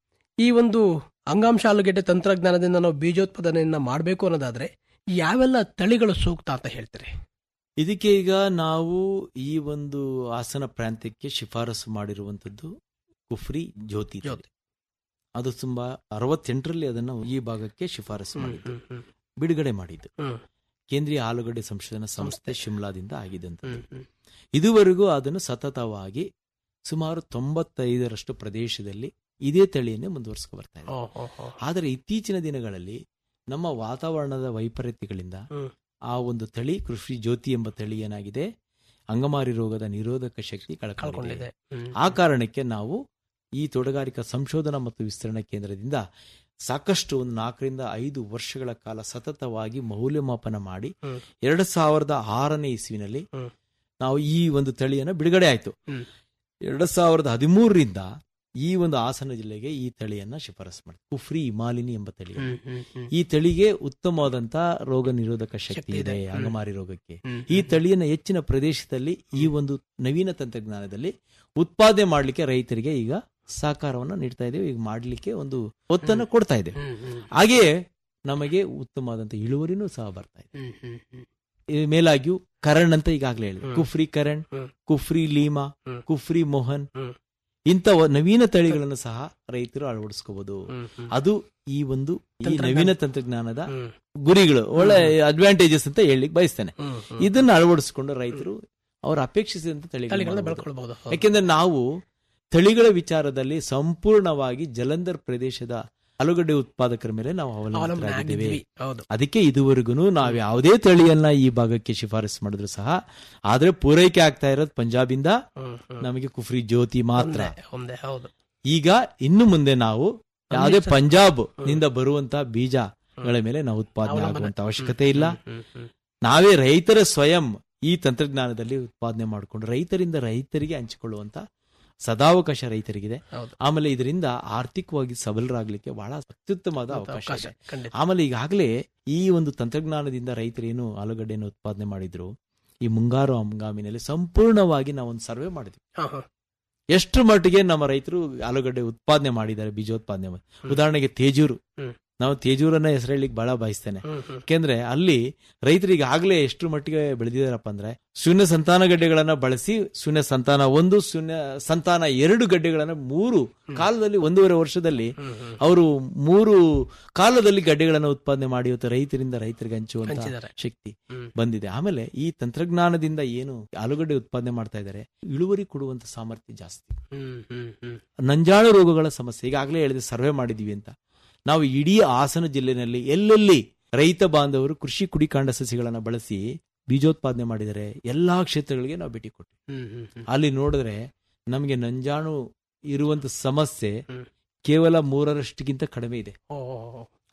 ಈ ಒಂದು ಅಂಗಾಂಶ ಆಲೂಗೆಡ್ಡೆ ತಂತ್ರಜ್ಞಾನದಿಂದ ನಾವು ಬೀಜೋತ್ಪಾದನೆಯನ್ನ ಮಾಡಬೇಕು ಅನ್ನೋದಾದ್ರೆ ಯಾವೆಲ್ಲ ತಳಿಗಳು ಸೂಕ್ತ ಅಂತ ಹೇಳ್ತೀರಿ ಇದಕ್ಕೆ ಈಗ ನಾವು ಈ ಒಂದು ಹಾಸನ ಪ್ರಾಂತ್ಯಕ್ಕೆ ಶಿಫಾರಸು ಮಾಡಿರುವಂತದ್ದು ಕುಫ್ರಿ ಜ್ಯೋತಿ ತಳಿ. ಜ್ಯೋತಿ. ಅದು ತುಂಬಾ ಅರವತ್ತೆಂಟರಲ್ಲಿ ಅದನ್ನು ಈ ಭಾಗಕ್ಕೆ ಶಿಫಾರಸು ಮಾಡಿದ್ದು ಬಿಡುಗಡೆ ಮಾಡಿದ್ದು ಹ್ಮ್. ಕೇಂದ್ರೀಯ ಆಲೂಗಡ್ಡೆ ಸಂಶೋಧನಾ ಸಂಸ್ಥೆ ಶಿಮ್ಲಾದಿಂದ ಆಗಿದ್ದಂತ ಹ್ಮ್, ಹ್ಮ್. ಇದುವರೆಗೂ ಅದನ್ನು ಸತತವಾಗಿ ಸುಮಾರು ತೊಂಬತ್ತೈದರಷ್ಟು ಪ್ರದೇಶದಲ್ಲಿ ಇದೇ ತಳಿಯನ್ನೇ ಮುಂದುವರಿಸ್ಕೊ ಬರ್ತಾ ಇದೆ ಓ, ಓ, ಓ. ಆದರೆ ಇತ್ತೀಚಿನ ದಿನಗಳಲ್ಲಿ ನಮ್ಮ ವಾತಾವರಣದ ವೈಪರೀತ್ಯಗಳಿಂದ ಹ್ಮ್. ಆ ಒಂದು ತಳಿ ಕೃಷಿ ಜ್ಯೋತಿ ಎಂಬ ತಳಿ ಏನಾಗಿದೆ ಅಂಗಮಾರಿ ರೋಗದ ನಿರೋಧಕ ಶಕ್ತಿ ಕಳ್ಕೊಂಡಿದೆ ಕಳ್ಕೊಂಡಿದೆ ಹ್ಮ್. ಆ ಕಾರಣಕ್ಕೆ ನಾವು ಈ ತೋಟಗಾರಿಕಾ ಸಂಶೋಧನಾ ಮತ್ತು ವಿಸ್ತರಣಾ ಕೇಂದ್ರದಿಂದ ಸಾಕಷ್ಟು ಒಂದು ನಾಲ್ಕರಿಂದ ಐದು ವರ್ಷಗಳ ಕಾಲ ಸತತವಾಗಿ ಮೌಲ್ಯಮಾಪನ ಮಾಡಿ ಹ್ಮ್. ಎರಡು ಸಾವಿರದ ಆರನೇ ಇಸ್ವಿನಲ್ಲಿ ಹ್ಮ್. ನಾವು ಈ ಒಂದು ತಳಿಯನ್ನು ಬಿಡುಗಡೆ ಆಯ್ತು ಹ್ಮ್. ಎರಡು ಸಾವಿರದ ಹದಿಮೂರರಿಂದ ಈ ಒಂದು ಹಾಸನ ಜಿಲ್ಲೆಗೆ ಈ ತಳಿಯನ್ನ ಶಿಫಾರಸು ಮಾಡಿ ಕುಫ್ರಿ ಹಿಮಾಲಿನಿ ಎಂಬ ತಳಿ ಹ್ಮ್, ಹ್ಮ್, ಹ್ಮ್. ಈ ತಳಿಗೆ ಉತ್ತಮವಾದಂತ ರೋಗ ನಿರೋಧಕ ಶಕ್ತಿ ಶಕ್ತಿ ಇದೆ ಇದೆ. ಹ್ಮ್. ಅಂಗಮಾರಿ ರೋಗಕ್ಕೆ ಹ್ಮ್, ಈ ಹ್ಮ್. ತಳಿಯನ್ನ ಹೆಚ್ಚಿನ ಪ್ರದೇಶದಲ್ಲಿ ಈ ಒಂದು ನವೀನ ತಂತ್ರಜ್ಞಾನದಲ್ಲಿ ಉತ್ಪಾದನೆ ಮಾಡಲಿಕ್ಕೆ ರೈತರಿಗೆ ಈಗ ಸಹಕಾರವನ್ನ ನೀಡ್ತಾ ಇದ್ದೇವೆ ಈಗ ಮಾಡಲಿಕ್ಕೆ ಒಂದು ಒತ್ತನ್ನು ಕೊಡ್ತಾ ಇದೆ ಹ್ಮ್, ಹ್ಮ್, ಹಾಗೆಯೇ ನಮಗೆ ಉತ್ತಮವಾದಂತ ಇಳುವರಿನೂ ಸಹ ಬರ್ತಾ ಇದೆ ಹ್ಮ್, ಹ್ಮ್, ಹ್ಮ್. ಈ ಮೇಲಾಗಿಯೂ ಕರಣ್ ಅಂತ ಈಗಾಗಲೇ ಹೇಳಿದೆ ಹ್ಮ್. ಕುಫ್ರಿ ಕರಣ್ ಹ್ಮ್. ಕುಫ್ರಿ ಲೀಮಾ ಹ್ಮ್. ಕುಫ್ರಿ ಮೋಹನ್ ಹ್ಮ್. ಇಂಥ ವ- ನವೀನ ತಳಿಗಳನ್ನು ಸಹ ರೈತರು ಅಳವಡಿಸ್ಕೋಬಹುದು ಹ್ಮ್, ಹ್ಮ್. ಅದು ಈ ಒಂದು ಈ ತಂತ್ರಜ್ಞಾನ. ನವೀನ ತಂತ್ರಜ್ಞಾನದ ಹ್ಮ್, ಗುರಿಗಳು ಒಳ್ಳೆ ಅಡ್ವಾಂಟೇಜಸ್ ಅಂತ ಹೇಳಲಿಕ್ಕೆ ಬಯಸ್ತೇನೆ ಹ್ಮ್, ಹ್ಮ್. ಇದನ್ನ ಅಳವಡಿಸಿಕೊಂಡು ರೈತರು ಅವರು ಅಪೇಕ್ಷಿಸಿದಂತ ತಳಿಗಳನ್ನ ತಳಿಗಳನ್ನ ಬೆಳ್ಕೊಳ್ಬಹುದು ಹೌದು. ಯಾಕೆಂದ್ರೆ ನಾವು ತಳಿಗಳ ವಿಚಾರದಲ್ಲಿ ಸಂಪೂರ್ಣವಾಗಿ ಜಲಂಧರ್ ಪ್ರದೇಶದ ಆಲೂಗಡ್ಡೆ ಉತ್ಪಾದಕರ ಮೇಲೆ ನಾವು ಅವಲಂಬನೆ ಅವಲಂಬಿತರಾಗಿದ್ದೇವೆ ಆಗಿದ್ವಿ ಹೌದು ಅದಕ್ಕೆ ಇದುವರೆಗೂ ನಾವು ಯಾವುದೇ ತಳಿಯನ್ನ ಈ ಭಾಗಕ್ಕೆ ಶಿಫಾರಸು ಮಾಡಿದ್ರು ಸಹ ಆದ್ರೆ ಪೂರೈಕೆ ಆಗ್ತಾ ಇರೋದು ಪಂಜಾಬಿಂದ ಹ್ಮ್, ಹ್ಮ್. ನಮಗೆ ಕುಫ್ರಿ ಜ್ಯೋತಿ ಮಾತ್ರ ಒಂದೇ, ಒಂದೇ ಹೌದು ಈಗ ಇನ್ನು ಮುಂದೆ ನಾವು ಯಾವುದೇ ಅಮೃತ್ಸರ್. ಪಂಜಾಬ್ ನಿಂದ ಬರುವಂತ ಬೀಜಗಳ ಮೇಲೆ ನಾವು ಉತ್ಪಾದನೆ ಅವಲಂಬನೆ. ಆಗುವಂತ ಅವಶ್ಯಕತೆ ಇಲ್ಲ ಹ್ಮ್, ಹ್ಮ್, ನಾವೇ ರೈತರ ಸ್ವಯಂ ಈ ತಂತ್ರಜ್ಞಾನದಲ್ಲಿ ಉತ್ಪಾದನೆ ಮಾಡಿಕೊಂಡು ರೈತರಿಂದ ರೈತರಿಗೆ ಹಂಚಿಕೊಳ್ಳುವಂತ ಸದಾವಕಾಶ ರೈತರಿಗಿದೆ ಹೌದು ಆಮೇಲೆ ಇದರಿಂದ ಆರ್ಥಿಕವಾಗಿ ಸಬಲರಾಗಲಿಕ್ಕೆ ಬಹಳ ಅತ್ಯುತ್ತಮವಾದ ಅವಕಾಶ ಅವಕಾಶ ಇದೆ ಖಂಡಿತ ಆಮೇಲೆ ಈಗಾಗಲೇ ಈ ಒಂದು ತಂತ್ರಜ್ಞಾನದಿಂದ ರೈತರೇನು ಆಲೂಗಡ್ಡೆಯನ್ನು ಉತ್ಪಾದನೆ ಮಾಡಿದ್ರು ಈ ಮುಂಗಾರು ಹಂಗಾಮಿನಲ್ಲಿ ಸಂಪೂರ್ಣವಾಗಿ ನಾವು ಒಂದು ಸರ್ವೆ ಮಾಡಿದ್ವಿ ಹಾ, ಹಾ. ಎಷ್ಟು ಮಟ್ಟಿಗೆ ನಮ್ಮ ರೈತರು ಆಲೂಗಡ್ಡೆ ಉತ್ಪಾದನೆ ಮಾಡಿದ್ದಾರೆ ಬೀಜೋತ್ಪಾದನೆ ಮಾಡಿ. ಉದಾಹರಣೆಗೆ ತೇಜೂರು ಹ್ಮ್. ನಾವು ತೇಜೂರನ್ನ ಹೆಸರೇಳಿಕ್ ಬಹಳ ಬಯಸ್ತೇನೆ ಹ್ಮ್, ಹ್ಮ್. ಯಾಕೆಂದ್ರೆ ಅಲ್ಲಿ ರೈತರಿಗೆ ಆಗ್ಲೇ ಎಷ್ಟು ಮಟ್ಟಿಗೆ ಬೆಳೆದಿದಾರಪ್ಪ ಅಂದ್ರೆ ಶೂನ್ಯ ಸಂತಾನ ಗಡ್ಡೆಗಳನ್ನ ಬಳಸಿ ಶೂನ್ಯ ಸಂತಾನ ಒಂದು ಶೂನ್ಯ ಸಂತಾನ ಎರಡು ಗಡ್ಡೆಗಳನ್ನ ಮೂರು ಕಾಲದಲ್ಲಿ ಒಂದೂವರೆ ವರ್ಷದಲ್ಲಿ ಹ್ಮ್, ಹ್ಮ್. ಅವರು ಮೂರು ಕಾಲದಲ್ಲಿ ಗಡ್ಡೆಗಳನ್ನ ಉತ್ಪಾದನೆ ಮಾಡಿ ಇವತ್ತು ರೈತರಿಂದ ರೈತರಿಗೆ ಹಂಚುವಂತ ಹಂಚಿದ್ದಾರೆ. ಶಕ್ತಿ ಹ್ಮ್. ಬಂದಿದೆ ಆಮೇಲೆ ಈ ತಂತ್ರಜ್ಞಾನದಿಂದ ಏನು ಆಲೂಗಡ್ಡೆ ಉತ್ಪಾದನೆ ಮಾಡ್ತಾ ಇದ್ದಾರೆ ಇಳುವರಿ ಕೊಡುವಂತ ಸಾಮರ್ಥ್ಯ ಜಾಸ್ತಿ ಹ್ಮ್, ಹ್ಮ್, ಹ್ಮ್. ನಂಜಾಣು ರೋಗಗಳ ಸಮಸ್ಯೆ ಈಗಾಗಲೇ ಹೇಳಿದೆ ಸರ್ವೆ ಮಾಡಿದೀವಿ ಅಂತ ನಾವು ಇಡೀ ಹಾಸನ ಜಿಲ್ಲೆನಲ್ಲಿ ಎಲ್ಲೆಲ್ಲಿ ರೈತ ಬಾಂಧವರು ಕೃಷಿ ಕುಡಿಕಾಂಡ ಸಸಿಗಳನ್ನ ಬಳಸಿ ಬೀಜೋತ್ಪಾದನೆ ಮಾಡಿದರೆ ಎಲ್ಲಾ ಕ್ಷೇತ್ರಗಳಿಗೆ ನಾವು ಭೇಟಿ ಕೊಟ್ವಿ ಹ್ಮ್, ಹ್ಮ್, ಹ್ಮ್. ಅಲ್ಲಿ ನೋಡಿದ್ರೆ ನಮಗೆ ನಂಜಾಣು ಇರುವಂತ ಸಮಸ್ಯೆ ಹ್ಮ್. ಕೇವಲ ಮೂರರಷ್ಟಿಗಿಂತ ಕಡಿಮೆ ಇದೆ ಓ, ಓ, ಓ.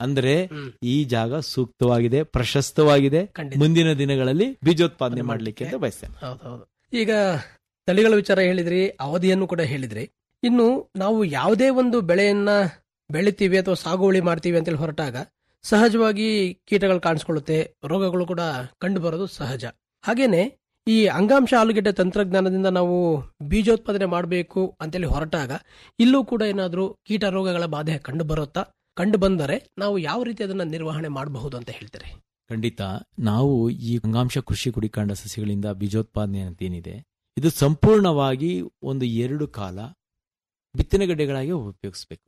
ಅಂದ್ರೆ ಹ್ಮ್. ಈ ಜಾಗ ಸೂಕ್ತವಾಗಿದೆ ಪ್ರಶಸ್ತವಾಗಿದೆ ಖಂಡಿತ. ಮುಂದಿನ ದಿನಗಳಲ್ಲಿ ಬೀಜೋತ್ಪಾದನೆ ಅದು ಮಾಡ್ಲಿಕ್ಕೆ ಅಂತ ಬಯಸ್ತೇನೆ ಹೌದೌದು ಈಗ ತಳಿಗಳ ವಿಚಾರ ಹೇಳಿದ್ರಿ ಅವಧಿಯನ್ನು ಕೂಡ ಹೇಳಿದ್ರಿ ಇನ್ನು ನಾವು ಯಾವುದೇ ಒಂದು ಬೆಳೆಯನ್ನ ಬೆಳಿತೀವಿ ಅಥವಾ ಸಾಗುವಳಿ ಮಾಡ್ತೀವಿ ಅಂತೇಳಿ ಹೊರಟಾಗ ಸಹಜವಾಗಿ ಕೀಟಗಳು ಕಾಣಿಸ್ಕೊಳ್ಳುತ್ತೆ ರೋಗಗಳು ಕೂಡ ಕಂಡು ಬರೋದು ಸಹಜ ಹಾಗೇನೆ ಈ ಅಂಗಾಂಶ ಆಲೂಗೆಡ್ಡೆ ತಂತ್ರಜ್ಞಾನದಿಂದ ನಾವು ಬೀಜೋತ್ಪಾದನೆ ಮಾಡಬೇಕು ಅಂತೇಳಿ ಹೊರಟಾಗ ಇಲ್ಲೂ ಕೂಡ ಏನಾದರೂ ಕೀಟ ರೋಗಗಳ ಬಾಧೆ ಕಂಡು ಬರುತ್ತಾ ಕಂಡು ಬಂದರೆ ನಾವು ಯಾವ ರೀತಿ ಅದನ್ನ ನಿರ್ವಹಣೆ ಮಾಡಬಹುದು ಅಂತ ಹೇಳ್ತೀರಿ ಖಂಡಿತ ನಾವು ಈ ಅಂಗಾಂಶ ಕೃಷಿ ಕುಡಿಕಾಂಡ ಸಸ್ಯಗಳಿಂದ ಬೀಜೋತ್ಪಾದನೆ ಅಂತ ಏನಿದೆ ಇದು ಸಂಪೂರ್ಣವಾಗಿ ಒಂದು ಎರಡು ಕಾಲ ಬಿತ್ತನೆ ಗಡ್ಡೆಗಳಾಗಿ ಉಪಯೋಗಿಸ್ಬೇಕು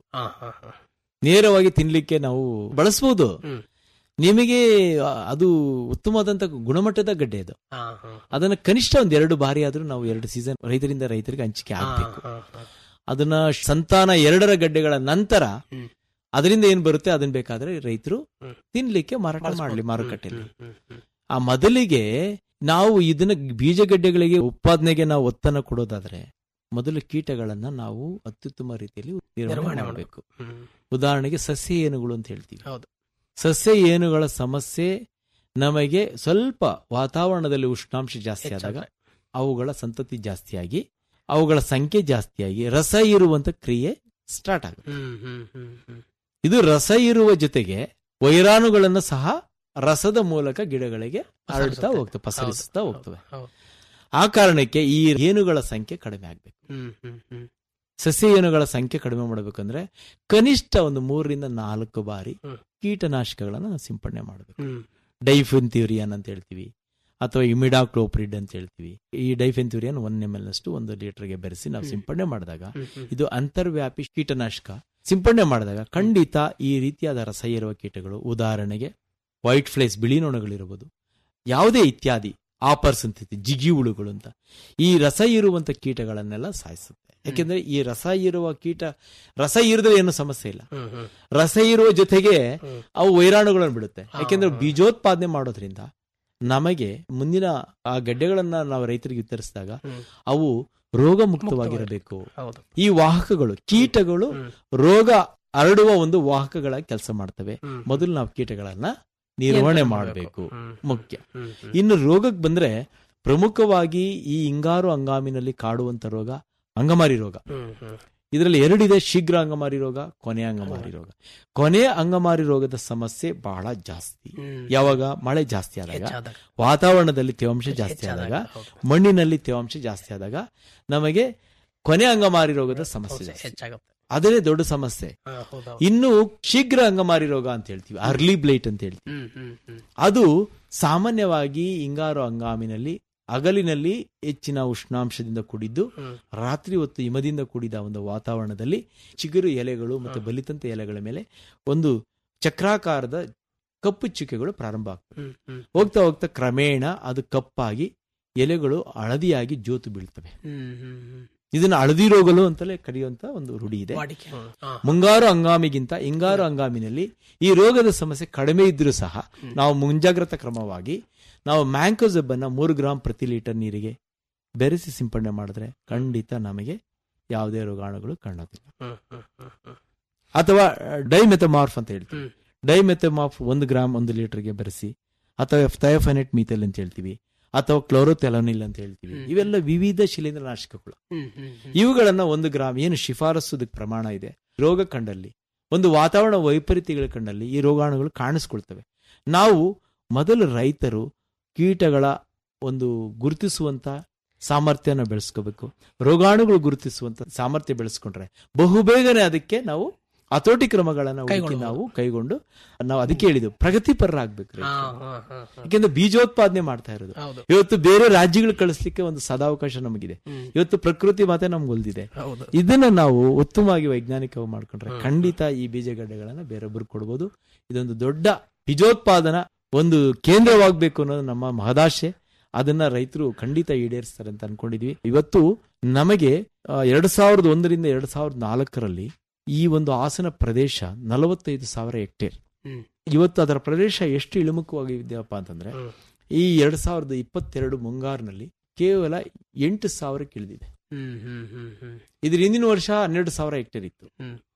ನೇರವಾಗಿ ತಿನ್ಲಿಕ್ಕೆ ನಾವು ಬಳಸಬಹುದು ಹ್ಮ್. ನಿಮಗೆ ಆ, ಅದು ಉತ್ತಮವಾದಂತ ಗುಣಮಟ್ಟದ ಗಡ್ಡೆ ಅದು ಅದನ್ನ ಕನಿಷ್ಠ ಒಂದ್ ಎರಡು ಬಾರಿ ಆದ್ರೂ ನಾವು ಎರಡು ಸೀಸನ್ ರೈತರಿಂದ ರೈತರಿಗೆ ಹಂಚಿಕೆ ಆಗ್ಬೇಕು ಅದನ್ನ ಸಂತಾನ ಎರಡರ ಗಡ್ಡೆಗಳ ನಂತರ ಹ್ಮ್. ಅದರಿಂದ ಏನ್ ಬರುತ್ತೆ ಅದನ್ನ ಬೇಕಾದ್ರೆ ರೈತರು ಹ್ಮ್. ತಿನ್ಲಿಕ್ಕೆ ಮಾರಾಟ ಮಾಡಲಿ ಮಾರುಕಟ್ಟೆಯಲ್ಲಿ ಹ್ಮ್, ಹ್ಮ್, ಹ್ಮ್. ಆ ಮೊದಲಿಗೆ ನಾವು ಇದನ್ನ ಬೀಜಗಡ್ಡೆಗಳಿಗೆ ಉತ್ಪಾದನೆಗೆ ನಾವು ಒತ್ತನ್ನು ಕೊಡೋದಾದ್ರೆ ಮೊದಲು ಕೀಟಗಳನ್ನ ನಾವು ಅತ್ಯುತ್ತಮ ರೀತಿಯಲ್ಲಿ ನಿರ್ವಹಣೆ ನಿರ್ವಹಣೆ ಮಾಡಬೇಕು ಹ್ಮ್. ಉದಾಹರಣೆಗೆ ಸಸ್ಯ ಏನುಗಳು ಅಂತ ಹೇಳ್ತೀವಿ ಹೌದು. ಸಸ್ಯ ಏನುಗಳ ಸಮಸ್ಯೆ ನಮಗೆ ಸ್ವಲ್ಪ ವಾತಾವರಣದಲ್ಲಿ ಉಷ್ಣಾಂಶ ಜಾಸ್ತಿ ಆದಾಗ ಹೆಚ್ಚಾದ್ರೆ. ಅವುಗಳ ಸಂತತಿ ಜಾಸ್ತಿಯಾಗಿ ಅವುಗಳ ಸಂಖ್ಯೆ ಜಾಸ್ತಿಯಾಗಿ ರಸ ಇರುವಂತ ಕ್ರಿಯೆ ಸ್ಟಾರ್ಟ್ ಆಗುತ್ತೆ ಹ್ಮ್, ಹ್ಮ್, ಹ್ಮ್, ಹ್ಮ್. ಇದು ರಸ ಇರುವ ಜೊತೆಗೆ ವೈರಾಣುಗಳನ್ನು ಸಹ ರಸದ ಮೂಲಕ ಗಿಡಗಳಿಗೆ ಹರಡ್ತಾ ಪಸರಿಸುತ್ತೆ. ಹೋಗ್ತವೆ ಪಸರಿಸ್ತಾ ಹೌದು, ಹೋಗ್ತವೆ ಹೌದು. ಆ ಕಾರಣಕ್ಕೆ ಈ ಏನುಗಳ ಸಂಖ್ಯೆ ಕಡಿಮೆ ಆಗ್ಬೇಕು ಹ್ಮ್, ಹ್ಮ್, ಹ್ಮ್. ಸಸ್ಯ ಏನುಗಳ ಸಂಖ್ಯೆ ಕಡಿಮೆ ಮಾಡಬೇಕಂದ್ರೆ ಕನಿಷ್ಠ ಒಂದು ಮೂರರಿಂದ ನಾಲ್ಕು ಬಾರಿ ಹ್ಮ್. ಕೀಟನಾಶಕಗಳನ್ನು ನಾವು ಸಿಂಪಡಣೆ ಮಾಡಬೇಕು ಹ್ಮ್. ಡೈಫೆನ್ಥ್ಯೂರಿಯನ್ ಅಂತ ಹೇಳ್ತೀವಿ ಅಥವಾ ಇಮಿಡಾಕ್ಲೋಪ್ರಿಡ್ ಅಂತ ಹೇಳ್ತೀವಿ ಈ ಡೈಫೆನ್ಥ್ಯೂರಿಯನ್ ಒನ್ ಎಮ್ ಎಲ್ ಅಷ್ಟು ಒಂದು ಲೀಟರ್ಗೆ ಬೆರೆಸಿ ನಾವು ಹ್ಮ್. ಸಿಂಪಡಣೆ ಮಾಡಿದಾಗ ಹ್ಮ್, ಹ್ಮ್. ಇದು ಅಂತರ್ವ್ಯಾಪಿ ಕೀಟನಾಶಕ ಸಿಂಪಡಣೆ ಮಾಡಿದಾಗ ಖಂಡಿತ ಈ ರೀತಿಯಾದ ರಸ ಇರುವ ಕೀಟಗಳು ಉದಾಹರಣೆಗೆ ವೈಟ್ ಫ್ಲೇಸ್ ಬಿಳಿ ನೊಣಗಳಿರಬಹುದು ಯಾವುದೇ ಇತ್ಯಾದಿ ಆಪರ್ಸ್ ಅಂತಿದೆ ಜಿಗಿ ಹುಳುಗಳು ಅಂತ ಈ ರಸ ಇರುವಂತ ಕೀಟಗಳನ್ನೆಲ್ಲ ಸಾಯಿಸುತ್ತೆ ಯಾಕೆಂದ್ರೆ ಈ ರಸ ಇರುವ ಕೀಟ ರಸ ಇರದ್ರೆ ಏನು ಸಮಸ್ಯೆ ಇಲ್ಲ ಹ್ಮ್, ಹ್ಮ್. ರಸ ಇರುವ ಜೊತೆಗೆ ಹ್ಮ್. ಅವು ವೈರಾಣುಗಳನ್ನು ಬಿಡುತ್ತೆ ಹಾ, ಯಾಕೆಂದ್ರೆ ಹಾ. ಬೀಜೋತ್ಪಾದನೆ ಮಾಡೋದ್ರಿಂದ ನಮಗೆ ಮುಂದಿನ ಆ ಗಡ್ಡೆಗಳನ್ನ ನಾವು ರೈತರಿಗೆ ವಿತರಿಸಿದಾಗ ಹ್ಮ್. ಅವು ರೋಗ ಮುಕ್ತವಾಗಿರಬೇಕು ಹೌದು ಈ ವಾಹಕಗಳು ಕೀಟಗಳು ಹ್ಮ್. ರೋಗ ಹರಡುವ ಒಂದು ವಾಹಕಗಳಾಗಿ ಕೆಲಸ ಮಾಡ್ತವೆ ಹ್ಮ್. ಮೊದಲು ನಾವು ಕೀಟಗಳನ್ನ ನಿರ್ವಹಣೆ ಮಾಡಬೇಕು ಹ್ಮ್. ಮುಖ್ಯ ಹ್ಮ್, ಹ್ಮ್. ಇನ್ನು ರೋಗಕ್ಕೆ ಬಂದ್ರೆ ಪ್ರಮುಖವಾಗಿ ಈ ಹಿಂಗಾರು ಅಂಗಾಮಿನಲ್ಲಿ ಕಾಡುವಂತ ರೋಗ ಅಂಗಮಾರಿ ರೋಗ ಹ್ಮ್, ಹ್ಮ್. ಇದರಲ್ಲಿ ಎರಡಿದೆ ಶೀಘ್ರ ಅಂಗಮಾರಿ ರೋಗ ಕೊನೆಯ ಅಂಗಮಾರಿ ರೋಗ ಕೊನೆಯ ಅಂಗಮಾರಿ ರೋಗದ ಸಮಸ್ಯೆ ಬಹಳ ಜಾಸ್ತಿ ಹ್ಮ್. ಯಾವಾಗ ಮಳೆ ಜಾಸ್ತಿ ಆದಾಗ ಹೆಚ್ಚಾದಾಗ. ವಾತಾವರಣದಲ್ಲಿ ತೇವಾಂಶ ಜಾಸ್ತಿ ಹೆಚ್ಚಾದಾಗ, ಆದಾಗ ಹೌದು. ಮಣ್ಣಿನಲ್ಲಿ ತೇವಾಂಶ ಜಾಸ್ತಿ ಆದಾಗ ನಮಗೆ ಕೊನೆ ಅಂಗಮಾರಿ ರೋಗದ ಸಮಸ್ಯೆ ಹೌದು, ಜಾಸ್ತಿ ಹೆಚ್ಚಾಗುತ್ತೆ ಅದೇ ದೊಡ್ಡ ಸಮಸ್ಯೆ ಹಾ, ಹೌದು, ಹೌದು. ಇನ್ನು ಶೀಘ್ರ ಅಂಗಮಾರಿ ರೋಗ ಅಂತ ಹೇಳ್ತೀವಿ ಅರ್ಲಿ ಬ್ಲೈಟ್ ಅಂತ ಹೇಳ್ತೀವಿ ಹ್ಮ್, ಹ್ಮ್, ಹ್ಮ್. ಅದು ಸಾಮಾನ್ಯವಾಗಿ ಹಿಂಗಾರು ಹಂಗಾಮಿನಲ್ಲಿ ಹಗಲಿನಲ್ಲಿ ಹೆಚ್ಚಿನ ಉಷ್ಣಾಂಶದಿಂದ ಕೂಡಿದ್ದು ಹ್ಮ್. ರಾತ್ರಿ ಹೊತ್ತು ಹಿಮದಿಂದ ಕೂಡಿದ ಒಂದು ವಾತಾವರಣದಲ್ಲಿ ಚಿಗುರು ಎಲೆಗಳು ಮತ್ತೆ ಬಲಿತಂತ ಎಲೆಗಳ ಮೇಲೆ ಒಂದು ಚಕ್ರಾಕಾರದ ಕಪ್ಪು ಚುಕ್ಕೆಗಳು ಪ್ರಾರಂಭ ಆಗ್ತವೆ ಹ್ಮ್, ಹ್ಮ್. ಹೋಗ್ತಾ ಹೋಗ್ತಾ ಕ್ರಮೇಣ ಅದು ಕಪ್ಪಾಗಿ ಎಲೆಗಳು ಹಳದಿಯಾಗಿ ಜೋತು ಬೀಳ್ತವೆ ಹ್ಮ್, ಹ್ಮ್, ಹ್ಮ್. ಇದನ್ನ ಹಳದಿ ರೋಗಲು ಅಂತಲೇ ಕರೆಯುವಂತ ಒಂದು ರೂಢಿ ಇದೆ ವಾಡಿಕೆ ಹ್ಮ್. ಹಾ. ಮುಂಗಾರು ಹಂಗಾಮಿಗಿಂತ ಹಿಂಗಾರು ಹಂಗಾಮಿನಲ್ಲಿ ಈ ರೋಗದ ಸಮಸ್ಯೆ ಕಡಿಮೆ ಇದ್ರೂ ಸಹ ನಾವು ಮುಂಜಾಗ್ರತಾ ಕ್ರಮವಾಗಿ ನಾವು ಮ್ಯಾಂಕೋಸೆಬ್ ಅನ್ನ ಮೂರು ಗ್ರಾಂ ಪ್ರತಿ ಲೀಟರ್ ನೀರಿಗೆ ಬೆರೆಸಿ ಸಿಂಪಡಣೆ ಮಾಡಿದ್ರೆ ಖಂಡಿತ ನಮಗೆ ಯಾವುದೇ ರೋಗಾಣುಗಳು ಕಾಣೋದಿಲ್ಲ ಹ್ಮ್, ಹ್ಮ್, ಹ್ಮ್, ಹ್ಮ್. ಅಥವಾ ಡೈಮೆಥಮಾರ್ಫ್ ಅಂತ ಹೇಳ್ತೀವಿ ಹ್ಮ್. ಡೈಮೆಥಮಾರ್ಫ್ ಒಂದು ಗ್ರಾಮ್ ಒಂದು ಲೀಟರ್ಗೆ ಬೆರೆಸಿ ಅಥವಾ ಥಯೋಫೆನೆಟ್ ಮೀಥಲ್ ಅಂತ ಹೇಳ್ತೀವಿ ಅಥವಾ ಕ್ಲೋರೋಥೆಲೋನಿಲ್ ಅಂತ ಹೇಳ್ತೀವಿ ಹ್ಮ್. ಇವೆಲ್ಲ ವಿವಿಧ ಶಿಲೀಂಧ್ರ ನಾಶಕಗಳು ಹ್ಮ್, ಹ್ಮ್, ಹ್ಮ್. ಇವುಗಳನ್ನ ಒಂದು ಗ್ರಾಮ್ ಏನು ಶಿಫಾರಸು ಪ್ರಮಾಣ ಇದೆ ರೋಗ ಕಂಡಲ್ಲಿ ಒಂದು ವಾತಾವರಣ ವೈಪರೀತ್ಯಗಳ ಕಂಡಲ್ಲಿ ಈ ರೋಗಾಣುಗಳು ಕಾಣಿಸ್ಕೊಳ್ತವೆ ನಾವು ಮೊದಲು ರೈತರು ಕೀಟಗಳ ಒಂದು ಗುರುತಿಸುವಂತ ಸಾಮರ್ಥ್ಯನ ಬೆಳೆಸ್ಕೋಬೇಕು ರೋಗಾಣುಗಳು ಗುರುತಿಸುವಂತ ಸಾಮರ್ಥ್ಯ ಬೆಳೆಸ್ಕೊಂಡ್ರೆ ಬಹುಬೇಗನೆ ಅದಕ್ಕೆ ನಾವು ಹತೋಟಿ ಕ್ರಮಗಳನ್ನ ಹುಡುಕಿ ಕೈಗೊಳ್ಳುವುದು. ನಾವು ಕೈಗೊಂಡು ನಾವು ಅದಕ್ಕೆ ಹೇಳಿದ್ವು ಪ್ರಗತಿಪರರಾಗಬೇಕು ಹಾ, ರೈತರು. ಹಾ, ಹಾ, ಹಾ. ಯಾಕೆಂದ್ರೆ ಬೀಜೋತ್ಪಾದನೆ ಮಾಡ್ತಾ ಇರೋದು ಹೌದು ಇವತ್ತು ಬೇರೆ ರಾಜ್ಯಗಳು ಕಳಿಸ್ಲಿಕ್ಕೆ ಒಂದು ಸದಾವಕಾಶ ನಮಗಿದೆ ಹ್ಮ್. ಇವತ್ತು ಪ್ರಕೃತಿ ಮಾತೆ ನಮ್ಗೆ ಒಲ್ದಿದೆ ಹೌದು ಇದನ್ನ ನಾವು ಉತ್ತಮವಾಗಿ ವೈಜ್ಞಾನಿಕವಾಗಿ ಮಾಡ್ಕೊಂಡ್ರೆ ಖಂಡಿತ ಈ ಬೀಜಗಡ್ಡೆಗಳನ್ನ ಬೇರೊಬ್ಬರು ಕೊಡ್ಬೋದು ಇದೊಂದು ದೊಡ್ಡ ಬೀಜೋತ್ಪಾದನಾ ಒಂದು ಕೇಂದ್ರವಾಗಬೇಕು ಅನ್ನೋದು ನಮ್ಮ ಮಹದಾಶೆ ಅದನ್ನ ರೈತರು ಖಂಡಿತ ಈಡೇರಿಸ್ತಾರೆ ಅಂತ ಅನ್ಕೊಂಡಿದ್ವಿ ಇವತ್ತು ನಮಗೆ ಆ, ಎರಡ್ ಸಾವಿರದ ಒಂದರಿಂದ ಎರಡ್ ಸಾವಿರದ ನಾಲ್ಕರಲ್ಲಿ ಈ ಒಂದು ಹಾಸನ ಪ್ರದೇಶ ನಲವತ್ತೈದು ಸಾವಿರ ಹೆಕ್ಟೇರ್ ಹ್ಮ್. ಇವತ್ತು ಅದರ ಪ್ರದೇಶ ಎಷ್ಟು ಇಳಿಮುಖವಾಗಿದೆಯಪ್ಪ ಅಂತಂದ್ರೆ ಹ್ಮ್. ಈ ಎರಡ್ ಸಾವಿರದ ಇಪ್ಪತ್ತೆರಡು ಮುಂಗಾರಿನಲ್ಲಿ ಕೇವಲ ಎಂಟು ಸಾವಿರಕ್ಕೆ ಇಳಿದಿದೆ ಹ್ಮ್, ಹ್ಮ್, ಹ್ಮ್, ಹ್ಮ್. ಇದ್ರ ಹಿಂದಿನ ವರ್ಷ ಹನ್ನೆರಡು ಸಾವಿರ ಹೆಕ್ಟೇರ್ ಇತ್ತು ಹ್ಮ್.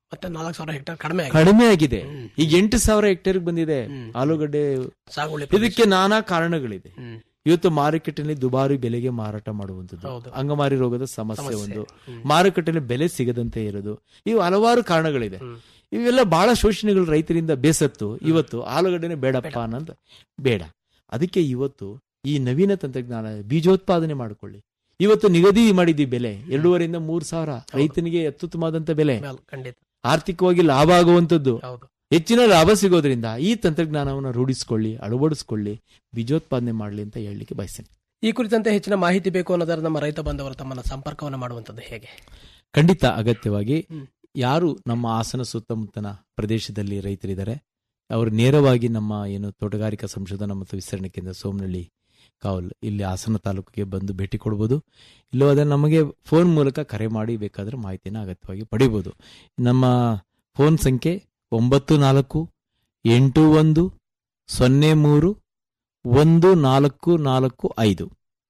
ಮತ್ತೆ ನಾಲ್ಕು ಸಾವಿರ ಹೆಕ್ಟೇರ್ ಕಡಿಮೆ ಆಗಿದೆ ಕಡಿಮೆ ಆಗಿದೆ ಈಗ ಎಂಟು ಸಾವಿರ ಹೆಕ್ಟೇರ್ ಬಂದಿದೆ ಹ್ಮ್. ಆಲೂಗಡ್ಡೆ ಸಾಗುವಳಿ ಪ್ರದೇಶ. ಇದಕ್ಕೆ ನಾನಾ ಕಾರಣಗಳಿದೆ ಹ್ಮ್. ಇವತ್ತು ಮಾರುಕಟ್ಟೆಯಲ್ಲಿ ದುಬಾರಿ ಬೆಲೆಗೆ ಮಾರಾಟ ಮಾಡುವಂಥದ್ದು ಹೌದು. ಅಂಗಮಾರಿ ರೋಗದ ಸಮಸ್ಯೆ ಸಮಸ್ಯೆ. ಒಂದು ಹ್ಮ್. ಮಾರುಕಟ್ಟೆಯಲ್ಲಿ ಬೆಲೆ ಸಿಗದಂತೆ ಇರೋದು ಇವು ಹಲವಾರು ಕಾರಣಗಳಿದೆ ಹ್ಮ್. ಇವೆಲ್ಲ ಬಹಳ ಶೋಷಣೆಗಳು ರೈತರಿಂದ ಬೇಸತ್ತು ಇವತ್ತು ಆಲೂಗಡ್ಡೆನೆ ಬೇಡಪ್ಪ ಅನ್ನೋದು ಬೇಡ ಅದಕ್ಕೆ ಇವತ್ತು ಈ ನವೀನ ತಂತ್ರಜ್ಞಾನ ಬೀಜೋತ್ಪಾದನೆ ಮಾಡಿಕೊಳ್ಳಿ ಇವತ್ತು ನಿಗದಿ ಮಾಡಿದ್ದೀವಿ ಬೆಲೆ ಎರಡೂವರೆಯಿಂದ ಮೂರ್ ಸಾವಿರ ರೈತನಿಗೆ ಅತ್ಯುತ್ತಮವಾದಂತ ಬೆಲೆ ಮೇಲ್- ಖಂಡಿತ ಆರ್ಥಿಕವಾಗಿ ಲಾಭ ಆಗುವಂತದ್ದು ಹೌದು ಹೆಚ್ಚಿನ ಲಾಭ ಸಿಗೋದ್ರಿಂದ ಈ ತಂತ್ರಜ್ಞಾನವನ್ನು ರೂಢಿಸಿಕೊಳ್ಳಿ ಅಳವಡಿಸಿಕೊಳ್ಳಿ ಬೀಜೋತ್ಪಾದನೆ ಮಾಡಲಿ ಅಂತ ಹೇಳಲಿಕ್ಕೆ ಬಯಸ್ತೇನೆ ಈ ಕುರಿತಂತೆ ಹೆಚ್ಚಿನ ಮಾಹಿತಿ ಬೇಕು ಅನ್ನೋದಾದ್ರೆ ನಮ್ಮ ರೈತ ಬಾಂಧವರು ತಮ್ಮನ್ನ ಸಂಪರ್ಕವನ್ನು ಮಾಡುವಂತದ್ದು ಹೇಗೆ ಖಂಡಿತ ಅಗತ್ಯವಾಗಿ ಹ್ಮ್. ಯಾರು ನಮ್ಮ ಹಾಸನ ಸುತ್ತಮುತ್ತನ ಪ್ರದೇಶದಲ್ಲಿ ರೈತರಿದ್ದಾರೆ ಅವರು ನೇರವಾಗಿ ನಮ್ಮ ಏನು ತೋಟಗಾರಿಕಾ ಸಂಶೋಧನಾ ಮತ್ತು ವಿಸ್ತರಣೆ ಕೇಂದ್ರ ಸೋಮನಹಳ್ಳಿ ಕಾವಲ್ ಇಲ್ಲಿ ಹಾಸನ ತಾಲೂಕಿಗೆ ಬಂದು ಭೇಟಿ ಕೊಡ್ಬೋದು ಇಲ್ಲವಾದ್ರೆ ನಮಗೆ ಫೋನ್ ಮೂಲಕ ಕರೆ ಮಾಡಿ ಬೇಕಾದ್ರೆ ಮಾಹಿತಿನ ಅಗತ್ಯವಾಗಿ ಪಡಿಬೋದು ನಮ್ಮ ಫೋನ್ ಸಂಖ್ಯೆ ಒಂಬತ್ತು ನಾಲ್ಕು ಎಂಟು ಒಂದು ಸೊನ್ನೆ ಮೂರು ಒಂದು ನಾಲ್ಕು ನಾಲ್ಕು ಐದು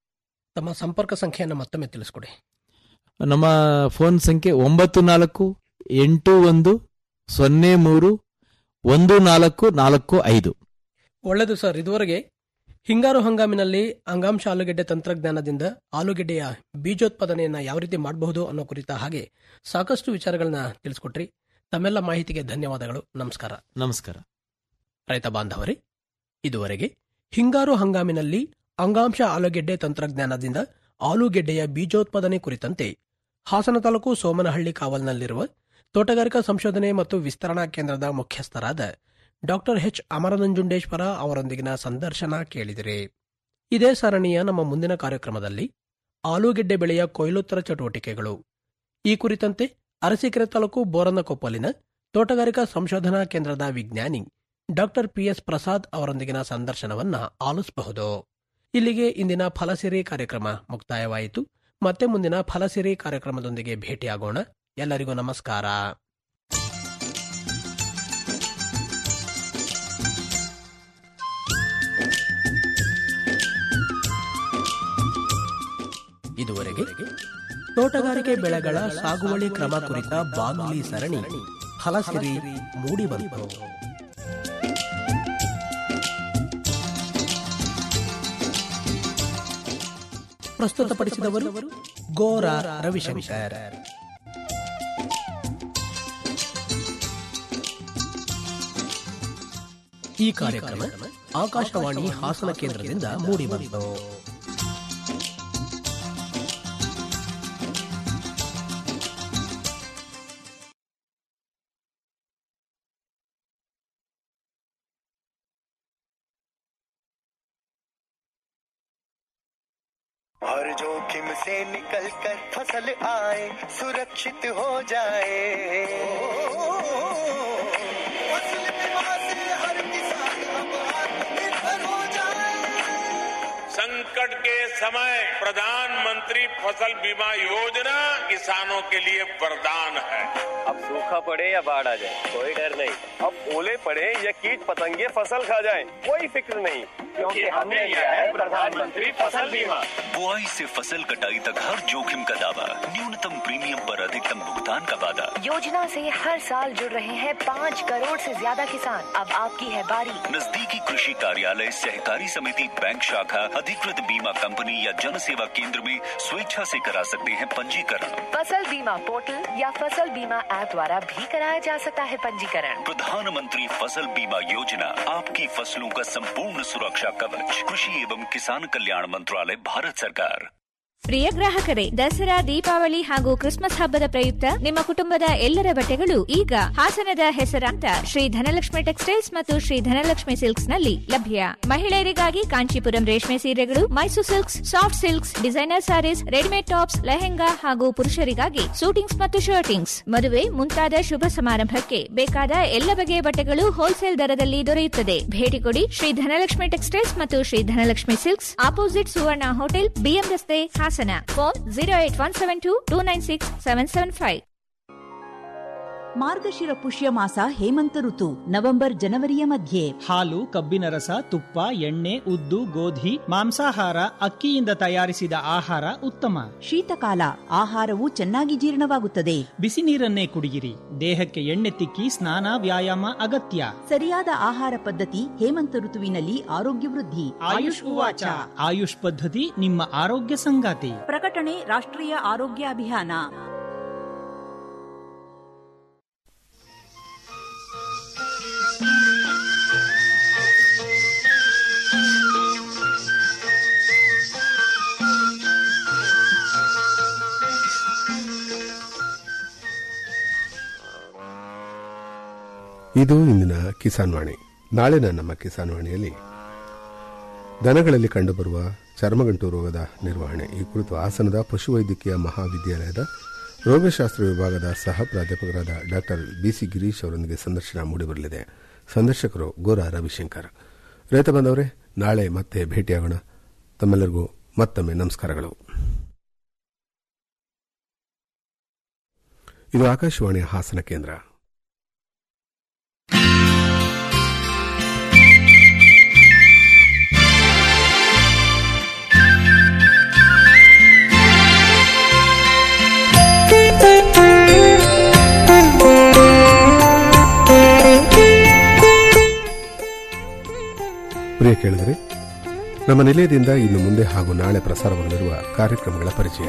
ತಮ್ಮ ಸಂಪರ್ಕ ಸಂಖ್ಯೆಯನ್ನು ಮತ್ತೊಮ್ಮೆ ತಿಳಿಸ್ಕೊಡಿ ನಮ್ಮ ಫೋನ್ ಸಂಖ್ಯೆ ಒಂಬತ್ತು ನಾಲ್ಕು ಎಂಟು ಒಂದು ಸೊನ್ನೆ ಮೂರು ಒಂದು ನಾಲ್ಕು ನಾಲ್ಕು ಐದು ಒಳ್ಳೆಯದು ಸರ್ ಇದುವರೆಗೆ ಹಿಂಗಾರು ಹಂಗಾಮಿನಲ್ಲಿ ಅಂಗಾಂಶ ಆಲೂಗೆಡ್ಡೆ ತಂತ್ರಜ್ಞಾನದಿಂದ ಆಲೂಗೆಡ್ಡೆಯ ಬೀಜೋತ್ಪಾದನೆಯನ್ನ ಯಾವ ರೀತಿ ಮಾಡಬಹುದು ಅನ್ನೋ ಕುರಿತ ಹಾಗೆ ಸಾಕಷ್ಟು ವಿಚಾರಗಳನ್ನ ತಿಳಿಸ್ಕೊಟ್ರಿ ತಮ್ಮೆಲ್ಲ ಮಾಹಿತಿಗೆ ಧನ್ಯವಾದಗಳು ನಮಸ್ಕಾರ ನಮಸ್ಕಾರ ರೈತ ಬಾಂಧವರೇ ಇದುವರೆಗೆ ಹಿಂಗಾರು ಹಂಗಾಮಿನಲ್ಲಿ ಅಂಗಾಂಶ ಆಲೂಗೆಡ್ಡೆ ತಂತ್ರಜ್ಞಾನದಿಂದ ಆಲೂಗೆಡ್ಡೆಯ ಬೀಜೋತ್ಪಾದನೆ ಕುರಿತಂತೆ ಹಾಸನ ತಾಲೂಕು ಸೋಮನಹಳ್ಳಿ ಕಾವಲ್ನಲ್ಲಿರುವ ತೋಟಗಾರಿಕಾ ಸಂಶೋಧನೆ ಮತ್ತು ವಿಸ್ತರಣಾ ಕೇಂದ್ರದ ಮುಖ್ಯಸ್ಥರಾದ ಡಾಕ್ಟರ್ ಎಚ್ ಅಮರನಂಜುಂಡೇಶ್ವರ ಅವರೊಂದಿಗಿನ ಸಂದರ್ಶನ ಕೇಳಿದಿರಿ ಇದೇ ಸರಣಿಯ ನಮ್ಮ ಮುಂದಿನ ಕಾರ್ಯಕ್ರಮದಲ್ಲಿ ಆಲೂಗೆಡ್ಡೆ ಬೆಳೆಯ ಕೊಯ್ಲೋತ್ತರ ಚಟುವಟಿಕೆಗಳು ಈ ಕುರಿತಂತೆ ಅರಸೀಕೆರೆ ತಾಲೂಕು ಬೋರನಕೊಪ್ಪಲಿನ ತೋಟಗಾರಿಕಾ ಸಂಶೋಧನಾ ಕೇಂದ್ರದ ವಿಜ್ಞಾನಿ ಡಾಕ್ಟರ್ ಪಿಎಸ್ ಪ್ರಸಾದ್ ಅವರೊಂದಿಗಿನ ಸಂದರ್ಶನವನ್ನ ಆಲಿಸಬಹುದು ಇಲ್ಲಿಗೆ ಇಂದಿನ ಫಲಸಿರಿ ಕಾರ್ಯಕ್ರಮ ಮುಕ್ತಾಯವಾಯಿತು ಮತ್ತೆ ಮುಂದಿನ ಫಲಸಿರಿ ಕಾರ್ಯಕ್ರಮದೊಂದಿಗೆ ಭೇಟಿಯಾಗೋಣ ಎಲ್ಲರಿಗೂ ನಮಸ್ಕಾರ ಇದುವರೆಗೆ ತೋಟಗಾರಿಕೆ ಬೆಳೆಗಳ ಸಾಗುವಳಿ ಕ್ರಮ ಕುರಿತ ಬಾನುಲಿ ಸರಣಿ ಫಲಸಿರಿ ಮೂಡಿಬಂತು ಪ್ರಸ್ತುತಪಡಿಸಿದವರು ಗೋರ ರವಿಶಂಕರ್ ಈ ಕಾರ್ಯಕ್ರಮ ಆಕಾಶವಾಣಿ ಹಾಸನ ಕೇಂದ್ರದಿಂದ ಮೂಡಿಬಂತು हर जोखिम से निकल कर फसल आए सुरक्षित हो जाए फसल बीमा से हर किसान अब आत्मनिर्भर हो जाए संकट के समय प्रधानमंत्री फसल बीमा योजना किसानों के लिए वरदान है अब सूखा पड़े या बाढ़ आ जाए कोई डर नहीं अब ओले पड़े या कीट पतंगे फसल खा जाए कोई फिक्र नहीं क्योंकि हमने लिया है प्रधानमंत्री फसल बीमा बुआई से फसल कटाई तक हर जोखिम का दावा न्यूनतम प्रीमियम पर अधिकतम भुगतान का वादा योजना से हर साल जुड़ रहे हैं पाँच करोड़ से ज्यादा किसान अब आपकी है बारी नजदीकी कृषि कार्यालय सहकारी समिति बैंक शाखा अधिकृत बीमा कंपनी या जन सेवा केंद्र में स्वेच्छा से करा सकते हैं पंजीकरण फसल बीमा पोर्टल या फसल बीमा ऐप द्वारा भी कराया जा सकता है पंजीकरण प्रधानमंत्री फसल बीमा योजना आपकी फसलों का संपूर्ण सुरक्षा कवच कृषि एवं किसान कल्याण मंत्रालय भारत सरकार ಪ್ರಿಯ ಗ್ರಾಹಕರೇ ದಸರಾ ದೀಪಾವಳಿ ಹಾಗೂ ಕ್ರಿಸ್ಮಸ್ ಹಬ್ಬದ ಪ್ರಯುಕ್ತ ನಿಮ್ಮ ಕುಟುಂಬದ ಎಲ್ಲರ ಬಟ್ಟೆಗಳು ಈಗ ಹಾಸನದ ಹೆಸರಾಂತ ಶ್ರೀ ಧನಲಕ್ಷ್ಮಿ ಟೆಕ್ಸ್ಟೈಲ್ಸ್ ಮತ್ತು ಶ್ರೀ ಧನಲಕ್ಷ್ಮಿ ಸಿಲ್ಕ್ಸ್ ನಲ್ಲಿ ಲಭ್ಯ ಮಹಿಳೆಯರಿಗಾಗಿ ಕಾಂಚೀಪುರಂ ರೇಷ್ಮೆ ಸೀರೆಗಳು Mysore silks soft silks designer sarees readymade tops lehenga ಹಾಗೂ ಪುರುಷರಿಗಾಗಿ ಸೂಟಿಂಗ್ಸ್ ಮತ್ತು ಶರ್ಟಿಂಗ್ಸ್ ಮದುವೆ ಮುಂತಾದ ಶುಭ ಸಮಾರಂಭಕ್ಕೆ ಬೇಕಾದ ಎಲ್ಲ ಬಗೆಯ ಬಟ್ಟೆಗಳು ಹೋಲ್ಸೇಲ್ ದರದಲ್ಲಿ ದೊರೆಯುತ್ತದೆ ಭೇಟಿ ಕೊಡಿ ಶ್ರೀ ಧನಲಕ್ಷ್ಮಿ ಟೆಕ್ಸ್ಟೈಲ್ಸ್ ಮತ್ತು Shri Dhanalakshmi silks opposite Suvarna hotel BM ರಸ್ತೆ Hassan phone zero eight one seven two two nine six seven seven five ಮಾರ್ಗಶಿರ ಪುಷ್ಯ ಮಾಸ ಹೇಮಂತ ಋತು ನವೆಂಬರ್ ಜನವರಿಯ ಮಧ್ಯೆ ಹಾಲು ಕಬ್ಬಿನ ರಸ ತುಪ್ಪ ಎಣ್ಣೆ ಉದ್ದು ಗೋಧಿ ಮಾಂಸಾಹಾರ ಅಕ್ಕಿಯಿಂದ ತಯಾರಿಸಿದ ಆಹಾರ ಉತ್ತಮ ಶೀತಕಾಲ ಆಹಾರವು ಚೆನ್ನಾಗಿ ಜೀರ್ಣವಾಗುತ್ತದೆ ಬಿಸಿ ನೀರನ್ನೇ ಕುಡಿಯಿರಿ ದೇಹಕ್ಕೆ ಎಣ್ಣೆ ತಿಕ್ಕಿ ಸ್ನಾನ ವ್ಯಾಯಾಮ ಅಗತ್ಯ ಸರಿಯಾದ ಆಹಾರ ಪದ್ಧತಿ ಹೇಮಂತ ಋತುವಿನಲ್ಲಿ ಆರೋಗ್ಯ ವೃದ್ಧಿ ಆಯುಷ್ ಉವಾಚ ಆಯುಷ್ ಪದ್ಧತಿ ನಿಮ್ಮ ಆರೋಗ್ಯ ಸಂಗಾತಿ ಪ್ರಕಟಣೆ ರಾಷ್ಟ್ರೀಯ ಆರೋಗ್ಯ ಅಭಿಯಾನ ಇದು ಇಂದಿನ ಕಿಸಾನ್ ವಾಣಿ ನಾಳಿನ ನಮ್ಮ ಕಿಸಾನ್ ವಾಣಿಯಲ್ಲಿ ದನಗಳಲ್ಲಿ ಕಂಡುಬರುವ ಚರ್ಮಗಂಟು ರೋಗದ ನಿರ್ವಹಣೆ ಈ ಕುರಿತು ಹಾಸನದ ಪಶುವೈದ್ಯಕೀಯ ಮಹಾವಿದ್ಯಾಲಯದ ರೋಗಶಾಸ್ತ್ರ ವಿಭಾಗದ ಸಹ ಪ್ರಾಧ್ಯಾಪಕರಾದ ಡಾಕ್ಟರ್ ಬಿಸಿ ಗಿರೀಶ್ ಅವರೊಂದಿಗೆ ಸಂದರ್ಶನ ಮೂಡಿಬರಲಿದೆ ಸಂದರ್ಶಕರು ಗೋರಾ ರವಿಶಂಕರ್ ರೈತ ಬಂದವರೇ ನಾಳೆ ಮತ್ತೆ ಭೇಟಿಯಾಗೋಣ ತಮ್ಮೆಲ್ಲರಿಗೂ ಮತ್ತೊಮ್ಮೆ ನಮಸ್ಕಾರಗಳು ಇದು ಆಕಾಶವಾಣಿಯ ಹಾಸನ ಕೇಂದ್ರ ಪ್ರಿಯ ಕೇಳಿದರೆ ನಮ್ಮ ನಿಲಯದಿಂದ ಇನ್ನು ಮುಂದೆ ಹಾಗೂ ನಾಳೆ ಪ್ರಸಾರವಾಗಲಿರುವ ಕಾರ್ಯಕ್ರಮಗಳ ಪರಿಚಯ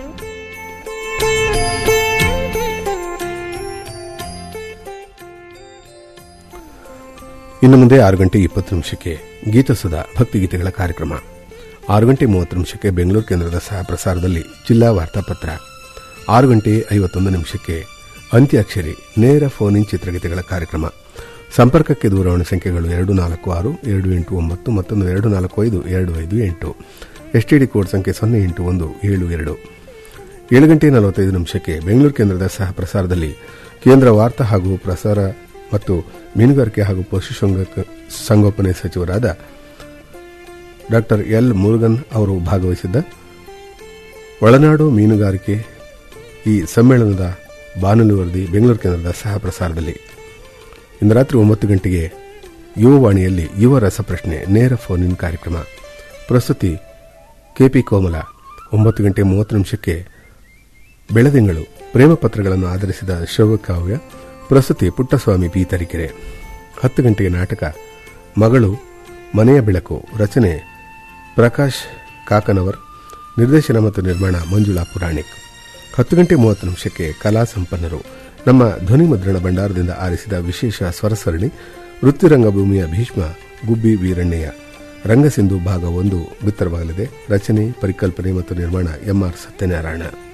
ಇನ್ನು ಮುಂದೆ ಆರು ಗಂಟೆ ಇಪ್ಪತ್ತು ನಿಮಿಷಕ್ಕೆ ಗೀತಸುಧಾ ಭಕ್ತಿಗೀತೆಗಳ ಕಾರ್ಯಕ್ರಮ ಆರು ಗಂಟೆ ಮೂವತ್ತು ನಿಮಿಷಕ್ಕೆ ಬೆಂಗಳೂರು ಕೇಂದ್ರದ ಸಹ ಪ್ರಸಾರದಲ್ಲಿ ಜಿಲ್ಲಾ ವಾರ್ತಾಪತ್ರ ಆರು ಗಂಟೆ ಐವತ್ತೊಂದು ನಿಮಿಷಕ್ಕೆ ಅಂತ್ಯಾಕ್ಷರಿ ನೇರ ಫೋನ್ ಇನ್ ಚಿತ್ರಗೀತೆಗಳ ಕಾರ್ಯಕ್ರಮ ಸಂಪರ್ಕಕ್ಕೆ ದೂರವಾಣಿ ಸಂಖ್ಯೆಗಳು ಎರಡು ನಾಲ್ಕು ಆರು ಎರಡು ಎಂಟು ಒಂಬತ್ತು ಮತ್ತೊಂದು ಎರಡು ನಾಲ್ಕು ಐದು ಎರಡು ಐದು ಎಂಟು ಎಸ್ಟಿಡಿ ಕೋಡ್ ಸಂಖ್ಯೆ ಸೊನ್ನೆ ಎಂಟು ಒಂದು ಏಳು ಎರಡು ಏಳು ಗಂಟೆ ನಲವತ್ತೈದು ನಿಮಿಷಕ್ಕೆ ಬೆಂಗಳೂರು ಕೇಂದ್ರದ ಸಹ ಪ್ರಸಾರದಲ್ಲಿ ಕೇಂದ್ರ ವಾರ್ತಾ ಹಾಗೂ ಪ್ರಸಾರ ಮತ್ತು ಮೀನುಗಾರಿಕೆ ಹಾಗೂ ಪಶು ಸಂಗೋಪನೆ ಸಚಿವರಾದ ಡಾಕ್ಟರ್ ಎಲ್ ಮುರುಗನ್ ಅವರು ಭಾಗವಹಿಸಿದ್ದ ಒಳನಾಡು ಮೀನುಗಾರಿಕೆ ಈ ಸಮ್ಮೇಳನದ ಬಾನುಲಿ ವರದಿ ಬೆಂಗಳೂರು ಕೇಂದ್ರದ ಸಹ ಪ್ರಸಾರದಲ್ಲಿ ಇಂದು ರಾತ್ರಿ ಒಂಬತ್ತು ಗಂಟೆಗೆ ಯುವವಾಣಿಯಲ್ಲಿ ಯುವ ರಸಪ್ರಶ್ನೆ ನೇರ ಫೋನ್ ಇನ್ ಕಾರ್ಯಕ್ರಮ ಪ್ರಸ್ತುತಿ ಕೆಪಿ ಕೋಮಲ ಒಂಬತ್ತು ಗಂಟೆ ಮೂವತ್ತು ನಿಮಿಷಕ್ಕೆ ಬೆಳದಿಂಗಳು ಪ್ರೇಮ ಪತ್ರಗಳನ್ನು ಆಧರಿಸಿದ ಶ್ರವಕಾವ್ಯ ಪ್ರಸ್ತುತಿ ಪುಟ್ಟಸ್ವಾಮಿ ಪಿ ತರೀಕೆರೆ ಹತ್ತು ಗಂಟೆಗೆ ನಾಟಕ ಮಗಳು ಮನೆಯ ಬೆಳಕು ರಚನೆ ಪ್ರಕಾಶ್ ಕಾಕನವರ್ ನಿರ್ದೇಶನ ಮತ್ತು ನಿರ್ಮಾಣ ಮಂಜುಳಾ ಪುರಾಣಿಕ್ ಹತ್ತು ಗಂಟೆ ಮೂವತ್ತು ನಿಮಿಷಕ್ಕೆ ಕಲಾ ಸಂಪನ್ನರು ನಮ್ಮ ಧ್ವನಿ ಮುದ್ರಣ ಭಂಡಾರದಿಂದ ಆರಿಸಿದ ವಿಶೇಷ ಸ್ವರಸರಣಿ ವೃತ್ತಿರಂಗಭೂಮಿಯ ಭೀಷ್ಮ ಗುಬ್ಬಿ ವೀರಣ್ಣಯ್ಯ ರಂಗಸಿಂಧು ಭಾಗ ಒಂದು ಬಿತ್ತರವಾಗಲಿದೆ ರಚನೆ ಪರಿಕಲ್ಪನೆ ಮತ್ತು ನಿರ್ಮಾಣ ಎಂಆರ್ ಸತ್ಯನಾರಾಯಣ